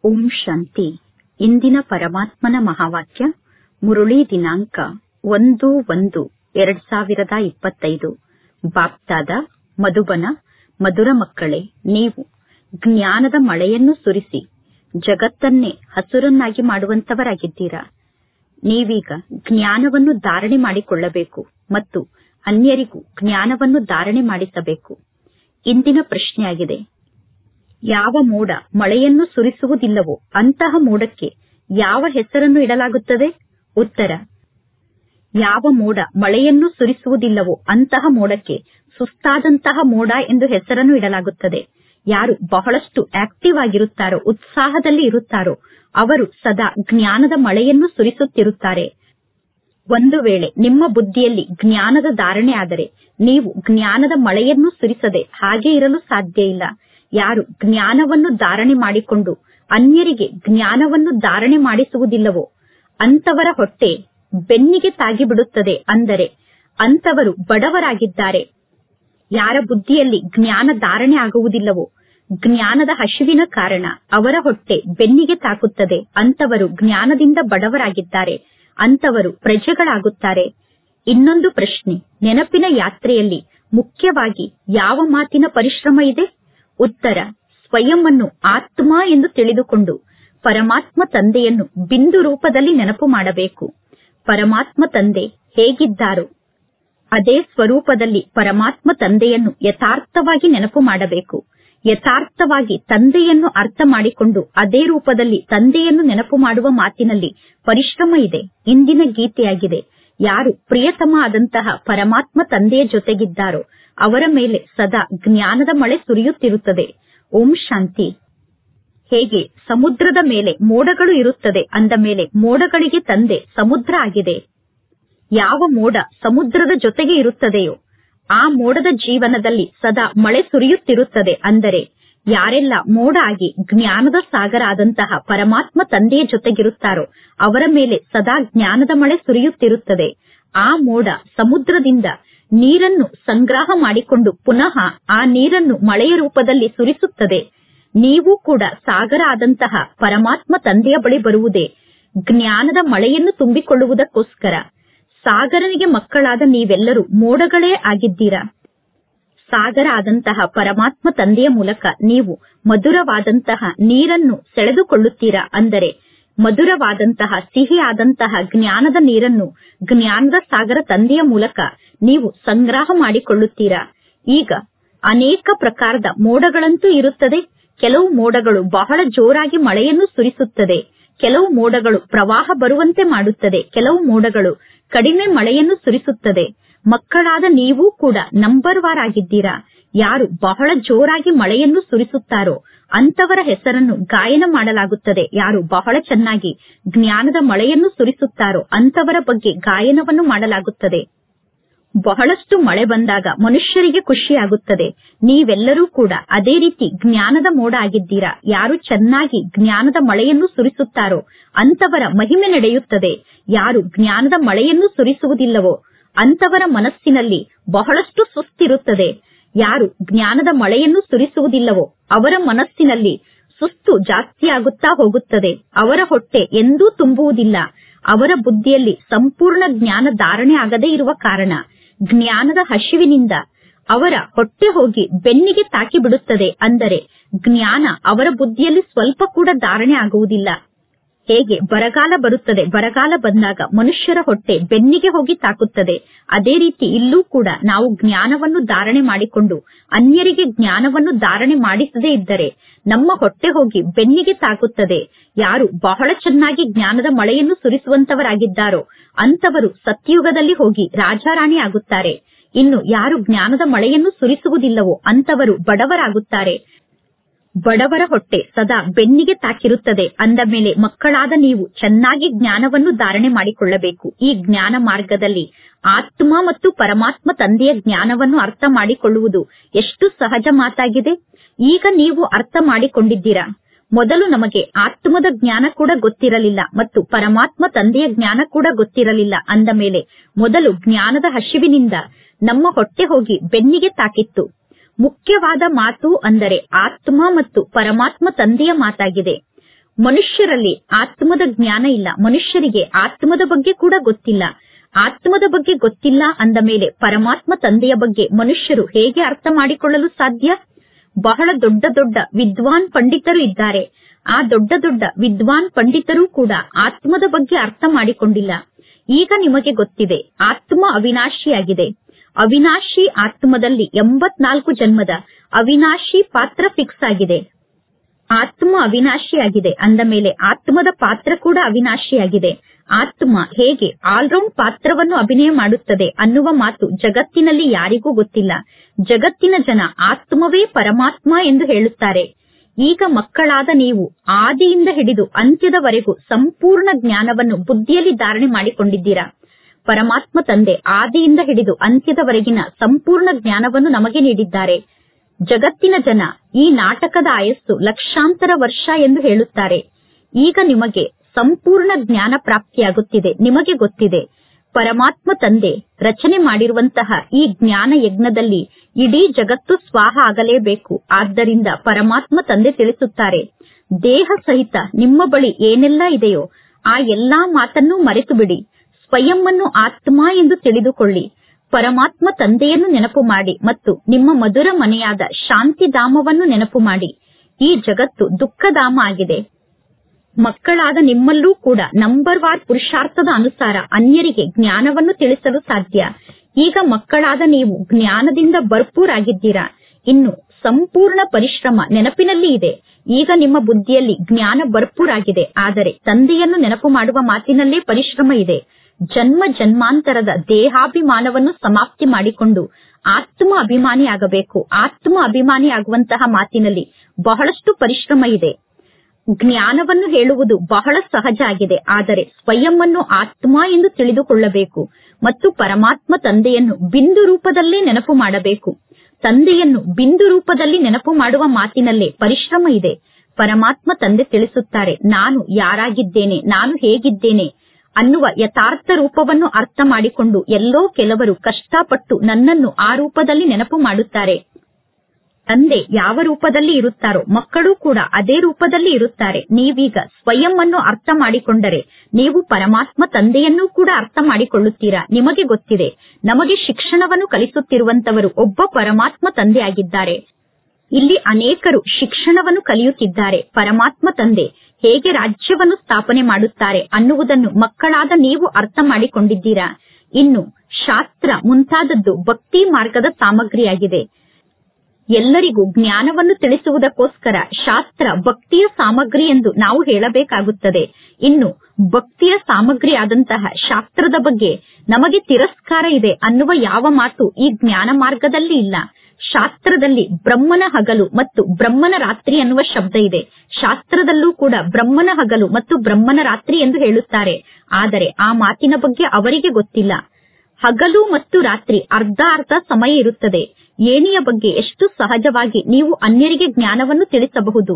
ಓಂ ಶಾಂತಿ ಇಂದಿನ ಪರಮಾತ್ಮನ ಮಹಾವಾಕ್ಯ ಮುರುಳಿ ದಿನಾಂಕ ಒಂದು ಒಂದು ಎರಡ್ ಸಾವಿರದ ಇಪ್ಪತ್ತೈದು ಬಾಪ್ದಾದ ಮಧುಬನ ಮಧುರ ಮಕ್ಕಳೇ ನೀವು ಜ್ಞಾನದ ಮಳೆಯನ್ನು ಸುರಿಸಿ ಜಗತ್ತನ್ನೇ ಹಸುರನ್ನಾಗಿ ಮಾಡುವಂತವರಾಗಿದ್ದೀರಾ ನೀವೀಗ ಜ್ಞಾನವನ್ನು ಧಾರಣೆ ಮಾಡಿಕೊಳ್ಳಬೇಕು ಮತ್ತು ಅನ್ಯರಿಗೂ ಜ್ಞಾನವನ್ನು ಧಾರಣೆ ಮಾಡಿಸಬೇಕು ಇಂದಿನ ಪ್ರಶ್ನೆಯಾಗಿದೆ ಯಾವ ಮೋಡ ಮಳೆಯನ್ನು ಸುರಿಸುವುದಿಲ್ಲವೋ ಅಂತಹ ಮೋಡಕ್ಕೆ ಯಾವ ಹೆಸರನ್ನು ಇಡಲಾಗುತ್ತದೆ ಉತ್ತರ ಯಾವ ಮೋಡ ಮಳೆಯನ್ನು ಸುರಿಸುವುದಿಲ್ಲವೋ ಅಂತಹ ಮೋಡಕ್ಕೆ ಸುಸ್ತಾದಂತಹ ಮೋಡ ಎಂದು ಹೆಸರನ್ನು ಇಡಲಾಗುತ್ತದೆ ಯಾರು ಬಹಳಷ್ಟು ಆಕ್ಟಿವ್ ಆಗಿರುತ್ತಾರೋ ಉತ್ಸಾಹದಲ್ಲಿ ಇರುತ್ತಾರೋ ಅವರು ಸದಾ ಜ್ಞಾನದ ಮಳೆಯನ್ನು ಸುರಿಸುತ್ತಿರುತ್ತಾರೆ ಒಂದು ವೇಳೆ ನಿಮ್ಮ ಬುದ್ಧಿಯಲ್ಲಿ ಜ್ಞಾನದ ಧಾರಣೆ ಆದರೆ ನೀವು ಜ್ಞಾನದ ಮಳೆಯನ್ನು ಸುರಿಸದೆ ಹಾಗೆ ಇರಲು ಸಾಧ್ಯ ಇಲ್ಲ ಯಾರು ಜ್ಞಾನವನ್ನು ಧಾರಣೆ ಮಾಡಿಕೊಂಡು ಅನ್ಯರಿಗೆ ಜ್ಞಾನವನ್ನು ಧಾರಣೆ ಮಾಡಿಸುವುದಿಲ್ಲವೋ ಅಂತವರ ಹೊಟ್ಟೆ ಬೆನ್ನಿಗೆ ತಾಗಿಬಿಡುತ್ತದೆ ಅಂದರೆ ಅಂತವರು ಬಡವರಾಗಿದ್ದಾರೆ ಯಾರ ಬುದ್ಧಿಯಲ್ಲಿ ಜ್ಞಾನ ಧಾರಣೆ ಆಗುವುದಿಲ್ಲವೋ ಜ್ಞಾನದ ಹಸಿವಿನ ಕಾರಣ ಅವರ ಹೊಟ್ಟೆ ಬೆನ್ನಿಗೆ ತಾಕುತ್ತದೆ ಅಂತವರು ಜ್ಞಾನದಿಂದ ಬಡವರಾಗಿದ್ದಾರೆ ಅಂತವರು ಪ್ರಜೆಗಳಾಗುತ್ತಾರೆ ಇನ್ನೊಂದು ಪ್ರಶ್ನೆ ನೆನಪಿನ ಯಾತ್ರೆಯಲ್ಲಿ ಮುಖ್ಯವಾಗಿ ಯಾವ ಮಾತಿನ ಪರಿಶ್ರಮ ಇದೆ ಉತ್ತರ ಸ್ವಯಂ ಅನ್ನು ಆತ್ಮ ಎಂದು ತಿಳಿದುಕೊಂಡು ಪರಮಾತ್ಮ ತಂದೆಯನ್ನು ಬಿಂದು ರೂಪದಲ್ಲಿ ನೆನಪು ಮಾಡಬೇಕು ಪರಮಾತ್ಮ ತಂದೆ ಹೇಗಿದ್ದಾರೋ ಅದೇ ಸ್ವರೂಪದಲ್ಲಿ ಪರಮಾತ್ಮ ತಂದೆಯನ್ನು ಯಥಾರ್ಥವಾಗಿ ನೆನಪು ಮಾಡಬೇಕು ಯಥಾರ್ಥವಾಗಿ ತಂದೆಯನ್ನು ಅರ್ಥ ಮಾಡಿಕೊಂಡು ಅದೇ ರೂಪದಲ್ಲಿ ತಂದೆಯನ್ನು ನೆನಪು ಮಾಡುವ ಮಾತಿನಲ್ಲಿ ಪರಿಶ್ರಮ ಇದೆ ಇಂದಿನ ಗೀತೆಯಾಗಿದೆ ಯಾರು ಪ್ರಿಯತಮ ಆದಂತಹ ಪರಮಾತ್ಮ ತಂದೆಯ ಜೊತೆಗಿದ್ದಾರೋ ಅವರ ಮೇಲೆ ಸದಾ ಜ್ಞಾನದ ಮಳೆ ಸುರಿಯುತ್ತಿರುತ್ತದೆ ಓಂ ಶಾಂತಿ ಹೇಗೆ ಸಮುದ್ರದ ಮೇಲೆ ಮೋಡಗಳು ಇರುತ್ತದೆ ಅಂದ ಮೇಲೆ ಮೋಡಗಳಿಗೆ ತಂದೆ ಸಮುದ್ರ ಆಗಿದೆ ಯಾವ ಮೋಡ ಸಮುದ್ರದ ಜೊತೆಗೆ ಇರುತ್ತದೆಯೋ ಆ ಮೋಡದ ಜೀವನದಲ್ಲಿ ಸದಾ ಮಳೆ ಸುರಿಯುತ್ತಿರುತ್ತದೆ ಅಂದರೆ ಯಾರೆಲ್ಲ ಮೋಡ ಆಗಿ ಜ್ಞಾನದ ಸಾಗರ ಆದಂತಹ ಪರಮಾತ್ಮ ತಂದೆಯ ಜೊತೆಗಿರುತ್ತಾರೋ ಅವರ ಮೇಲೆ ಸದಾ ಜ್ಞಾನದ ಮಳೆ ಸುರಿಯುತ್ತಿರುತ್ತದೆ ಆ ಮೋಡ ಸಮುದ್ರದಿಂದ ನೀರನ್ನು ಸಂಗ್ರಹ ಮಾಡಿಕೊಂಡು ಪುನಃ ಆ ನೀರನ್ನು ಮಳೆಯ ರೂಪದಲ್ಲಿ ಸುರಿಸುತ್ತದೆ ನೀವು ಕೂಡ ಸಾಗರ ಆದಂತಹ ಪರಮಾತ್ಮ ತಂದೆಯ ಬಳಿ ಬರುವುದೇ ಜ್ಞಾನದ ಮಳೆಯನ್ನು ತುಂಬಿಕೊಳ್ಳುವುದಕ್ಕೋಸ್ಕರ ಸಾಗರನಿಗೆ ಮಕ್ಕಳಾದ ನೀವೆಲ್ಲರೂ ಮೋಡಗಳೇ ಆಗಿದ್ದೀರಾ ಸಾಗರ ಆದಂತಹ ಪರಮಾತ್ಮ ತಂದೆಯ ಮೂಲಕ ನೀವು ಮಧುರವಾದಂತಹ ನೀರನ್ನು ಸೆಳೆದುಕೊಳ್ಳುತ್ತೀರಾ ಅಂದರೆ ಮಧುರವಾದಂತಹ ಸಿಹಿ ಆದಂತಹ ಜ್ಞಾನದ ನೀರನ್ನು ಜ್ಞಾನದ ಸಾಗರ ತಂದೆಯ ಮೂಲಕ ನೀವು ಸಂಗ್ರಹ ಮಾಡಿಕೊಳ್ಳುತ್ತೀರಾ ಈಗ ಅನೇಕ ಪ್ರಕಾರದ ಮೋಡಗಳಂತೂ ಇರುತ್ತದೆ ಕೆಲವು ಮೋಡಗಳು ಬಹಳ ಜೋರಾಗಿ ಮಳೆಯನ್ನು ಸುರಿಸುತ್ತದೆ ಕೆಲವು ಮೋಡಗಳು ಪ್ರವಾಹ ಬರುವಂತೆ ಮಾಡುತ್ತದೆ ಕೆಲವು ಮೋಡಗಳು ಕಡಿಮೆ ಮಳೆಯನ್ನು ಸುರಿಸುತ್ತದೆ ಮಕ್ಕಳಾದ ನೀವೂ ಕೂಡ ನಂಬರ್ ವಾರ್ ಆಗಿದ್ದೀರಾ ಯಾರು ಬಹಳ ಜೋರಾಗಿ ಮಳೆಯನ್ನು ಸುರಿಸುತ್ತಾರೋ ಅಂತವರ ಹೆಸರನ್ನು ಗಾಯನ ಮಾಡಲಾಗುತ್ತದೆ ಯಾರು ಬಹಳ ಚೆನ್ನಾಗಿ ಜ್ಞಾನದ ಮಳೆಯನ್ನು ಸುರಿಸುತ್ತಾರೋ ಅಂತವರ ಬಗ್ಗೆ ಗಾಯನವನ್ನು ಮಾಡಲಾಗುತ್ತದೆ ಬಹಳಷ್ಟು ಮಳೆ ಬಂದಾಗ ಮನುಷ್ಯರಿಗೆ ಖುಷಿಯಾಗುತ್ತದೆ ನೀವೆಲ್ಲರೂ ಕೂಡ ಅದೇ ರೀತಿ ಜ್ಞಾನದ ಮೋಡ ಆಗಿದ್ದೀರಾ ಯಾರು ಚೆನ್ನಾಗಿ ಜ್ಞಾನದ ಮಳೆಯನ್ನು ಸುರಿಸುತ್ತಾರೋ ಅಂತವರ ಮಹಿಮೆ ನಡೆಯುತ್ತದೆ ಯಾರು ಜ್ಞಾನದ ಮಳೆಯನ್ನು ಸುರಿಸುವುದಿಲ್ಲವೋ ಅಂತವರ ಮನಸ್ಸಿನಲ್ಲಿ ಬಹಳಷ್ಟು ಸುಸ್ತಿರುತ್ತದೆ ಯಾರು ಜ್ಞಾನದ ಮಳೆಯನ್ನು ಸುರಿಸುವುದಿಲ್ಲವೋ ಅವರ ಮನಸ್ಸಿನಲ್ಲಿ ಸುಸ್ತು ಜಾಸ್ತಿಯಾಗುತ್ತಾ ಹೋಗುತ್ತದೆ ಅವರ ಹೊಟ್ಟೆ ಎಂದೂ ತುಂಬುವುದಿಲ್ಲ ಅವರ ಬುದ್ಧಿಯಲ್ಲಿ ಸಂಪೂರ್ಣ ಜ್ಞಾನ ಧಾರಣೆ ಆಗದೇ ಇರುವ ಕಾರಣ ಜ್ಞಾನದ ಹಸಿವಿನಿಂದ ಅವರ ಹೊಟ್ಟೆ ಹೋಗಿ ಬೆನ್ನಿಗೆ ತಾಕಿ ಬಿಡುತ್ತದೆ ಅಂದರೆ ಜ್ಞಾನ ಅವರ ಬುದ್ಧಿಯಲ್ಲಿ ಸ್ವಲ್ಪ ಕೂಡ ಧಾರಣೆ ಆಗುವುದಿಲ್ಲ ಹೇಗೆ ಬರಗಾಲ ಬರುತ್ತದೆ ಬರಗಾಲ ಬಂದಾಗ ಮನುಷ್ಯರ ಹೊಟ್ಟೆ ಬೆನ್ನಿಗೆ ಹೋಗಿ ತಾಕುತ್ತದೆ ಅದೇ ರೀತಿ ಇಲ್ಲೂ ಕೂಡ ನಾವು ಜ್ಞಾನವನ್ನು ಧಾರಣೆ ಮಾಡಿಕೊಂಡು ಅನ್ಯರಿಗೆ ಜ್ಞಾನವನ್ನು ಧಾರಣೆ ಮಾಡಿಸದೇ ಇದ್ದರೆ ನಮ್ಮ ಹೊಟ್ಟೆ ಹೋಗಿ ಬೆನ್ನಿಗೆ ತಾಕುತ್ತದೆ ಯಾರು ಬಹಳ ಚೆನ್ನಾಗಿ ಜ್ಞಾನದ ಮಳೆಯನ್ನು ಸುರಿಸುವಂತವರಾಗಿದ್ದಾರೋ ಅಂತವರು ಸತ್ಯುಗದಲ್ಲಿ ಹೋಗಿ ರಾಜಾರಾಣಿ ಆಗುತ್ತಾರೆ ಇನ್ನು ಯಾರು ಜ್ಞಾನದ ಮಳೆಯನ್ನು ಸುರಿಸುವುದಿಲ್ಲವೋ ಅಂತವರು ಬಡವರಾಗುತ್ತಾರೆ ಬಡವರ ಹೊಟ್ಟೆ ಸದಾ ಬೆನ್ನಿಗೆ ತಾಕಿರುತ್ತದೆ ಅಂದ ಮೇಲೆ ಮಕ್ಕಳಾದ ನೀವು ಚೆನ್ನಾಗಿ ಜ್ಞಾನವನ್ನು ಧಾರಣೆ ಮಾಡಿಕೊಳ್ಳಬೇಕು ಈ ಜ್ಞಾನ ಮಾರ್ಗದಲ್ಲಿ ಆತ್ಮ ಮತ್ತು ಪರಮಾತ್ಮ ತಂದೆಯ ಜ್ಞಾನವನ್ನು ಅರ್ಥ ಮಾಡಿಕೊಳ್ಳುವುದು ಎಷ್ಟು ಸಹಜ ಮಾತಾಗಿದೆ ಈಗ ನೀವು ಅರ್ಥ ಮಾಡಿಕೊಂಡಿದ್ದೀರಾ ಮೊದಲು ನಮಗೆ ಆತ್ಮದ ಜ್ಞಾನ ಕೂಡ ಗೊತ್ತಿರಲಿಲ್ಲ ಮತ್ತು ಪರಮಾತ್ಮ ತಂದೆಯ ಜ್ಞಾನ ಕೂಡ ಗೊತ್ತಿರಲಿಲ್ಲ ಅಂದ ಮೇಲೆ ಮೊದಲು ಜ್ಞಾನದ ಹಸಿವಿನಿಂದ ನಮ್ಮ ಹೊಟ್ಟೆ ಹೋಗಿ ಬೆನ್ನಿಗೆ ತಾಕಿತ್ತು ಮುಖ್ಯವಾದ ಮಾತು ಅಂದರೆ ಆತ್ಮ ಮತ್ತು ಪರಮಾತ್ಮ ತಂದೆಯ ಮಾತಾಗಿದೆ ಮನುಷ್ಯರಲ್ಲಿ ಆತ್ಮದ ಜ್ಞಾನ ಇಲ್ಲ ಮನುಷ್ಯರಿಗೆ ಆತ್ಮದ ಬಗ್ಗೆ ಕೂಡ ಗೊತ್ತಿಲ್ಲ ಆತ್ಮದ ಬಗ್ಗೆ ಗೊತ್ತಿಲ್ಲ ಅಂದ ಮೇಲೆ ಪರಮಾತ್ಮ ತಂದೆಯ ಬಗ್ಗೆ ಮನುಷ್ಯರು ಹೇಗೆ ಅರ್ಥ ಮಾಡಿಕೊಳ್ಳಲು ಸಾಧ್ಯ ಬಹಳ ದೊಡ್ಡ ದೊಡ್ಡ ವಿದ್ವಾನ್ ಪಂಡಿತರು ಇದ್ದಾರೆ ಆ ದೊಡ್ಡ ದೊಡ್ಡ ವಿದ್ವಾನ್ ಪಂಡಿತರು ಕೂಡ ಆತ್ಮದ ಬಗ್ಗೆ ಅರ್ಥ ಮಾಡಿಕೊಂಡಿಲ್ಲ ಈಗ ನಿಮಗೆ ಗೊತ್ತಿದೆ ಆತ್ಮ ಅವಿನಾಶಿಯಾಗಿದೆ ಅವಿನಾಶಿ ಆತ್ಮದಲ್ಲಿ ಎಂಬತ್ನಾಲ್ಕು ಜನ್ಮದ ಅವಿನಾಶಿ ಪಾತ್ರ ಫಿಕ್ಸ್ ಆಗಿದೆ ಆತ್ಮ ಅವಿನಾಶಿಯಾಗಿದೆ ಅಂದ ಮೇಲೆ ಆತ್ಮದ ಪಾತ್ರ ಕೂಡ ಅವಿನಾಶಿಯಾಗಿದೆ ಆತ್ಮ ಹೇಗೆ ಆಲ್ರೌಂಡ್ ಪಾತ್ರವನ್ನು ಅಭಿನಯ ಮಾಡುತ್ತದೆ ಅನ್ನುವ ಮಾತು ಜಗತ್ತಿನಲ್ಲಿ ಯಾರಿಗೂ ಗೊತ್ತಿಲ್ಲ ಜಗತ್ತಿನ ಜನ ಆತ್ಮವೇ ಪರಮಾತ್ಮ ಎಂದು ಹೇಳುತ್ತಾರೆ ಈಗ ಮಕ್ಕಳಾದ ನೀವು ಆದಿಯಿಂದ ಹಿಡಿದು ಅಂತ್ಯದವರೆಗೂ ಸಂಪೂರ್ಣ ಜ್ಞಾನವನ್ನು ಬುದ್ಧಿಯಲ್ಲಿ ಧಾರಣೆ ಮಾಡಿಕೊಂಡಿದ್ದೀರಾ ಪರಮಾತ್ಮ ತಂದೆ ಆದಿಯಿಂದ ಹಿಡಿದು ಅಂತ್ಯದವರೆಗಿನ ಸಂಪೂರ್ಣ ಜ್ಞಾನವನ್ನು ನಮಗೆ ನೀಡಿದ್ದಾರೆ ಜಗತ್ತಿನ ಜನ ಈ ನಾಟಕದ ಆಯಸ್ಸು ಲಕ್ಷಾಂತರ ವರ್ಷ ಎಂದು ಹೇಳುತ್ತಾರೆ ಈಗ ನಿಮಗೆ ಸಂಪೂರ್ಣ ಜ್ಞಾನ ಪ್ರಾಪ್ತಿಯಾಗುತ್ತಿದೆ ನಿಮಗೆ ಗೊತ್ತಿದೆ ಪರಮಾತ್ಮ ತಂದೆ ರಚನೆ ಮಾಡಿರುವಂತಹ ಈ ಜ್ಞಾನ ಯಜ್ಞದಲ್ಲಿ ಇಡೀ ಜಗತ್ತು ಸ್ವಾಹ ಆಗಲೇಬೇಕು ಆದ್ದರಿಂದ ಪರಮಾತ್ಮ ತಂದೆ ತಿಳಿಸುತ್ತಾರೆ ದೇಹ ಸಹಿತ ನಿಮ್ಮ ಬಳಿ ಏನೆಲ್ಲ ಇದೆಯೋ ಆ ಎಲ್ಲಾ ಮಾತನ್ನು ಮರೆತು ಬಿಡಿ ಸ್ವಯಂವನ್ನು ಆತ್ಮ ಎಂದು ತಿಳಿದುಕೊಳ್ಳಿ ಪರಮಾತ್ಮ ತಂದೆಯನ್ನು ನೆನಪು ಮಾಡಿ ಮತ್ತು ನಿಮ್ಮ ಮಧುರ ಮನೆಯಾದ ಶಾಂತಿಧಾಮವನ್ನು ನೆನಪು ಮಾಡಿ ಈ ಜಗತ್ತು ದುಃಖಧಾಮ ಆಗಿದೆ ಮಕ್ಕಳಾದ ನಿಮ್ಮಲ್ಲೂ ಕೂಡ ನಂಬರ್ ವಾರ್ ಪುರುಷಾರ್ಥದ ಅನುಸಾರ ಅನ್ಯರಿಗೆ ಜ್ಞಾನವನ್ನು ತಿಳಿಸಲು ಸಾಧ್ಯ ಈಗ ಮಕ್ಕಳಾದ ನೀವು ಜ್ಞಾನದಿಂದ ಭರ್ಪೂರ್ ಆಗಿದ್ದೀರಾ ಇನ್ನು ಸಂಪೂರ್ಣ ಪರಿಶ್ರಮ ನೆನಪಿನಲ್ಲಿ ಇದೆ ಈಗ ನಿಮ್ಮ ಬುದ್ಧಿಯಲ್ಲಿ ಜ್ಞಾನ ಭರ್ಪೂರ್ ಆಗಿದೆ ಆದರೆ ತಂದೆಯನ್ನು ನೆನಪು ಮಾಡುವ ಮಾತಿನಲ್ಲೇ ಪರಿಶ್ರಮ ಇದೆ ಜನ್ಮ ಜನ್ಮಾಂತರದ ದೇಹಾಭಿಮಾನವನ್ನು ಸಮಾಪ್ತಿ ಮಾಡಿಕೊಂಡು ಆತ್ಮ ಅಭಿಮಾನಿ ಆಗಬೇಕು ಆತ್ಮ ಅಭಿಮಾನಿ ಆಗುವಂತಹ ಮಾತಿನಲ್ಲಿ ಬಹಳಷ್ಟು ಪರಿಶ್ರಮ ಇದೆ ಜ್ಞಾನವನ್ನು ಹೇಳುವುದು ಬಹಳ ಸಹಜ ಆಗಿದೆ ಆದರೆ ಸ್ವಯಂವನ್ನು ಆತ್ಮ ಎಂದು ತಿಳಿದುಕೊಳ್ಳಬೇಕು ಮತ್ತು ಪರಮಾತ್ಮ ತಂದೆಯನ್ನು ಬಿಂದು ರೂಪದಲ್ಲೇ ನೆನಪು ಮಾಡಬೇಕು ತಂದೆಯನ್ನು ಬಿಂದು ರೂಪದಲ್ಲಿ ನೆನಪು ಮಾಡುವ ಮಾತಿನಲ್ಲೇ ಪರಿಶ್ರಮ ಇದೆ ಪರಮಾತ್ಮ ತಂದೆ ತಿಳಿಸುತ್ತಾರೆ ನಾನು ಯಾರಾಗಿದ್ದೇನೆ ನಾನು ಹೇಗಿದ್ದೇನೆ ಅನ್ನುವ ಯಥಾರ್ಥ ರೂಪವನ್ನು ಅರ್ಥ ಮಾಡಿಕೊಂಡು ಎಲ್ಲೋ ಕೆಲವರು ಕಷ್ಟಪಟ್ಟು ನನ್ನನ್ನು ಆ ರೂಪದಲ್ಲಿ ನೆನಪು ಮಾಡುತ್ತಾರೆ ತಂದೆ ಯಾವ ರೂಪದಲ್ಲಿ ಇರುತ್ತಾರೋ ಮಕ್ಕಳು ಕೂಡ ಅದೇ ರೂಪದಲ್ಲಿ ಇರುತ್ತಾರೆ ನೀವೀಗ ಸ್ವಯಂ ಅನ್ನು ಅರ್ಥ ಮಾಡಿಕೊಂಡರೆ ನೀವು ಪರಮಾತ್ಮ ತಂದೆಯನ್ನೂ ಕೂಡ ಅರ್ಥ ಮಾಡಿಕೊಳ್ಳುತ್ತೀರಾ ನಿಮಗೆ ಗೊತ್ತಿದೆ ನಮಗೆ ಶಿಕ್ಷಣವನ್ನು ಕಲಿಸುತ್ತಿರುವಂತವರು ಒಬ್ಬ ಪರಮಾತ್ಮ ತಂದೆ ಆಗಿದ್ದಾರೆ ಇಲ್ಲಿ ಅನೇಕರು ಶಿಕ್ಷಣವನ್ನು ಕಲಿಯುತ್ತಿದ್ದಾರೆ ಪರಮಾತ್ಮ ತಂದೆ ಹೇಗೆ ರಾಜ್ಯವನ್ನು ಸ್ಥಾಪನೆ ಮಾಡುತ್ತಾರೆ ಅನ್ನುವುದನ್ನು ಮಕ್ಕಳಾದ ನೀವು ಅರ್ಥ ಮಾಡಿಕೊಂಡಿದ್ದೀರಾ ಇನ್ನು ಶಾಸ್ತ್ರ ಮುಂತಾದದ್ದು ಭಕ್ತಿ ಮಾರ್ಗದ ಸಾಮಗ್ರಿಯಾಗಿದೆ ಎಲ್ಲರಿಗೂ ಜ್ಞಾನವನ್ನು ತಿಳಿಸುವುದಕ್ಕೋಸ್ಕರ ಶಾಸ್ತ್ರ ಭಕ್ತಿಯ ಸಾಮಗ್ರಿ ಎಂದು ನಾವು ಹೇಳಬೇಕಾಗುತ್ತದೆ ಇನ್ನು ಭಕ್ತಿಯ ಸಾಮಗ್ರಿ ಆದಂತಹ ಶಾಸ್ತ್ರದ ಬಗ್ಗೆ ನಮಗೆ ತಿರಸ್ಕಾರ ಇದೆ ಅನ್ನುವ ಯಾವ ಮಾತು ಈ ಜ್ಞಾನ ಮಾರ್ಗದಲ್ಲಿ ಇಲ್ಲ ಶಾಸ್ತ್ರದಲ್ಲಿ ಬ್ರಹ್ಮನ ಹಗಲು ಮತ್ತು ಬ್ರಹ್ಮನ ರಾತ್ರಿ ಅನ್ನುವ ಶಬ್ದ ಇದೆ ಶಾಸ್ತ್ರದಲ್ಲೂ ಕೂಡ ಬ್ರಹ್ಮನ ಹಗಲು ಮತ್ತು ಬ್ರಹ್ಮನ ರಾತ್ರಿ ಎಂದು ಹೇಳುತ್ತಾರೆ ಆದರೆ ಆ ಮಾತಿನ ಬಗ್ಗೆ ಅವರಿಗೆ ಗೊತ್ತಿಲ್ಲ ಹಗಲು ಮತ್ತು ರಾತ್ರಿ ಅರ್ಧ ಅರ್ಧ ಸಮಯ ಇರುತ್ತದೆ ಏಣಿಯ ಬಗ್ಗೆ ಎಷ್ಟು ಸಹಜವಾಗಿ ನೀವು ಅನ್ಯರಿಗೆ ಜ್ಞಾನವನ್ನು ತಿಳಿಸಬಹುದು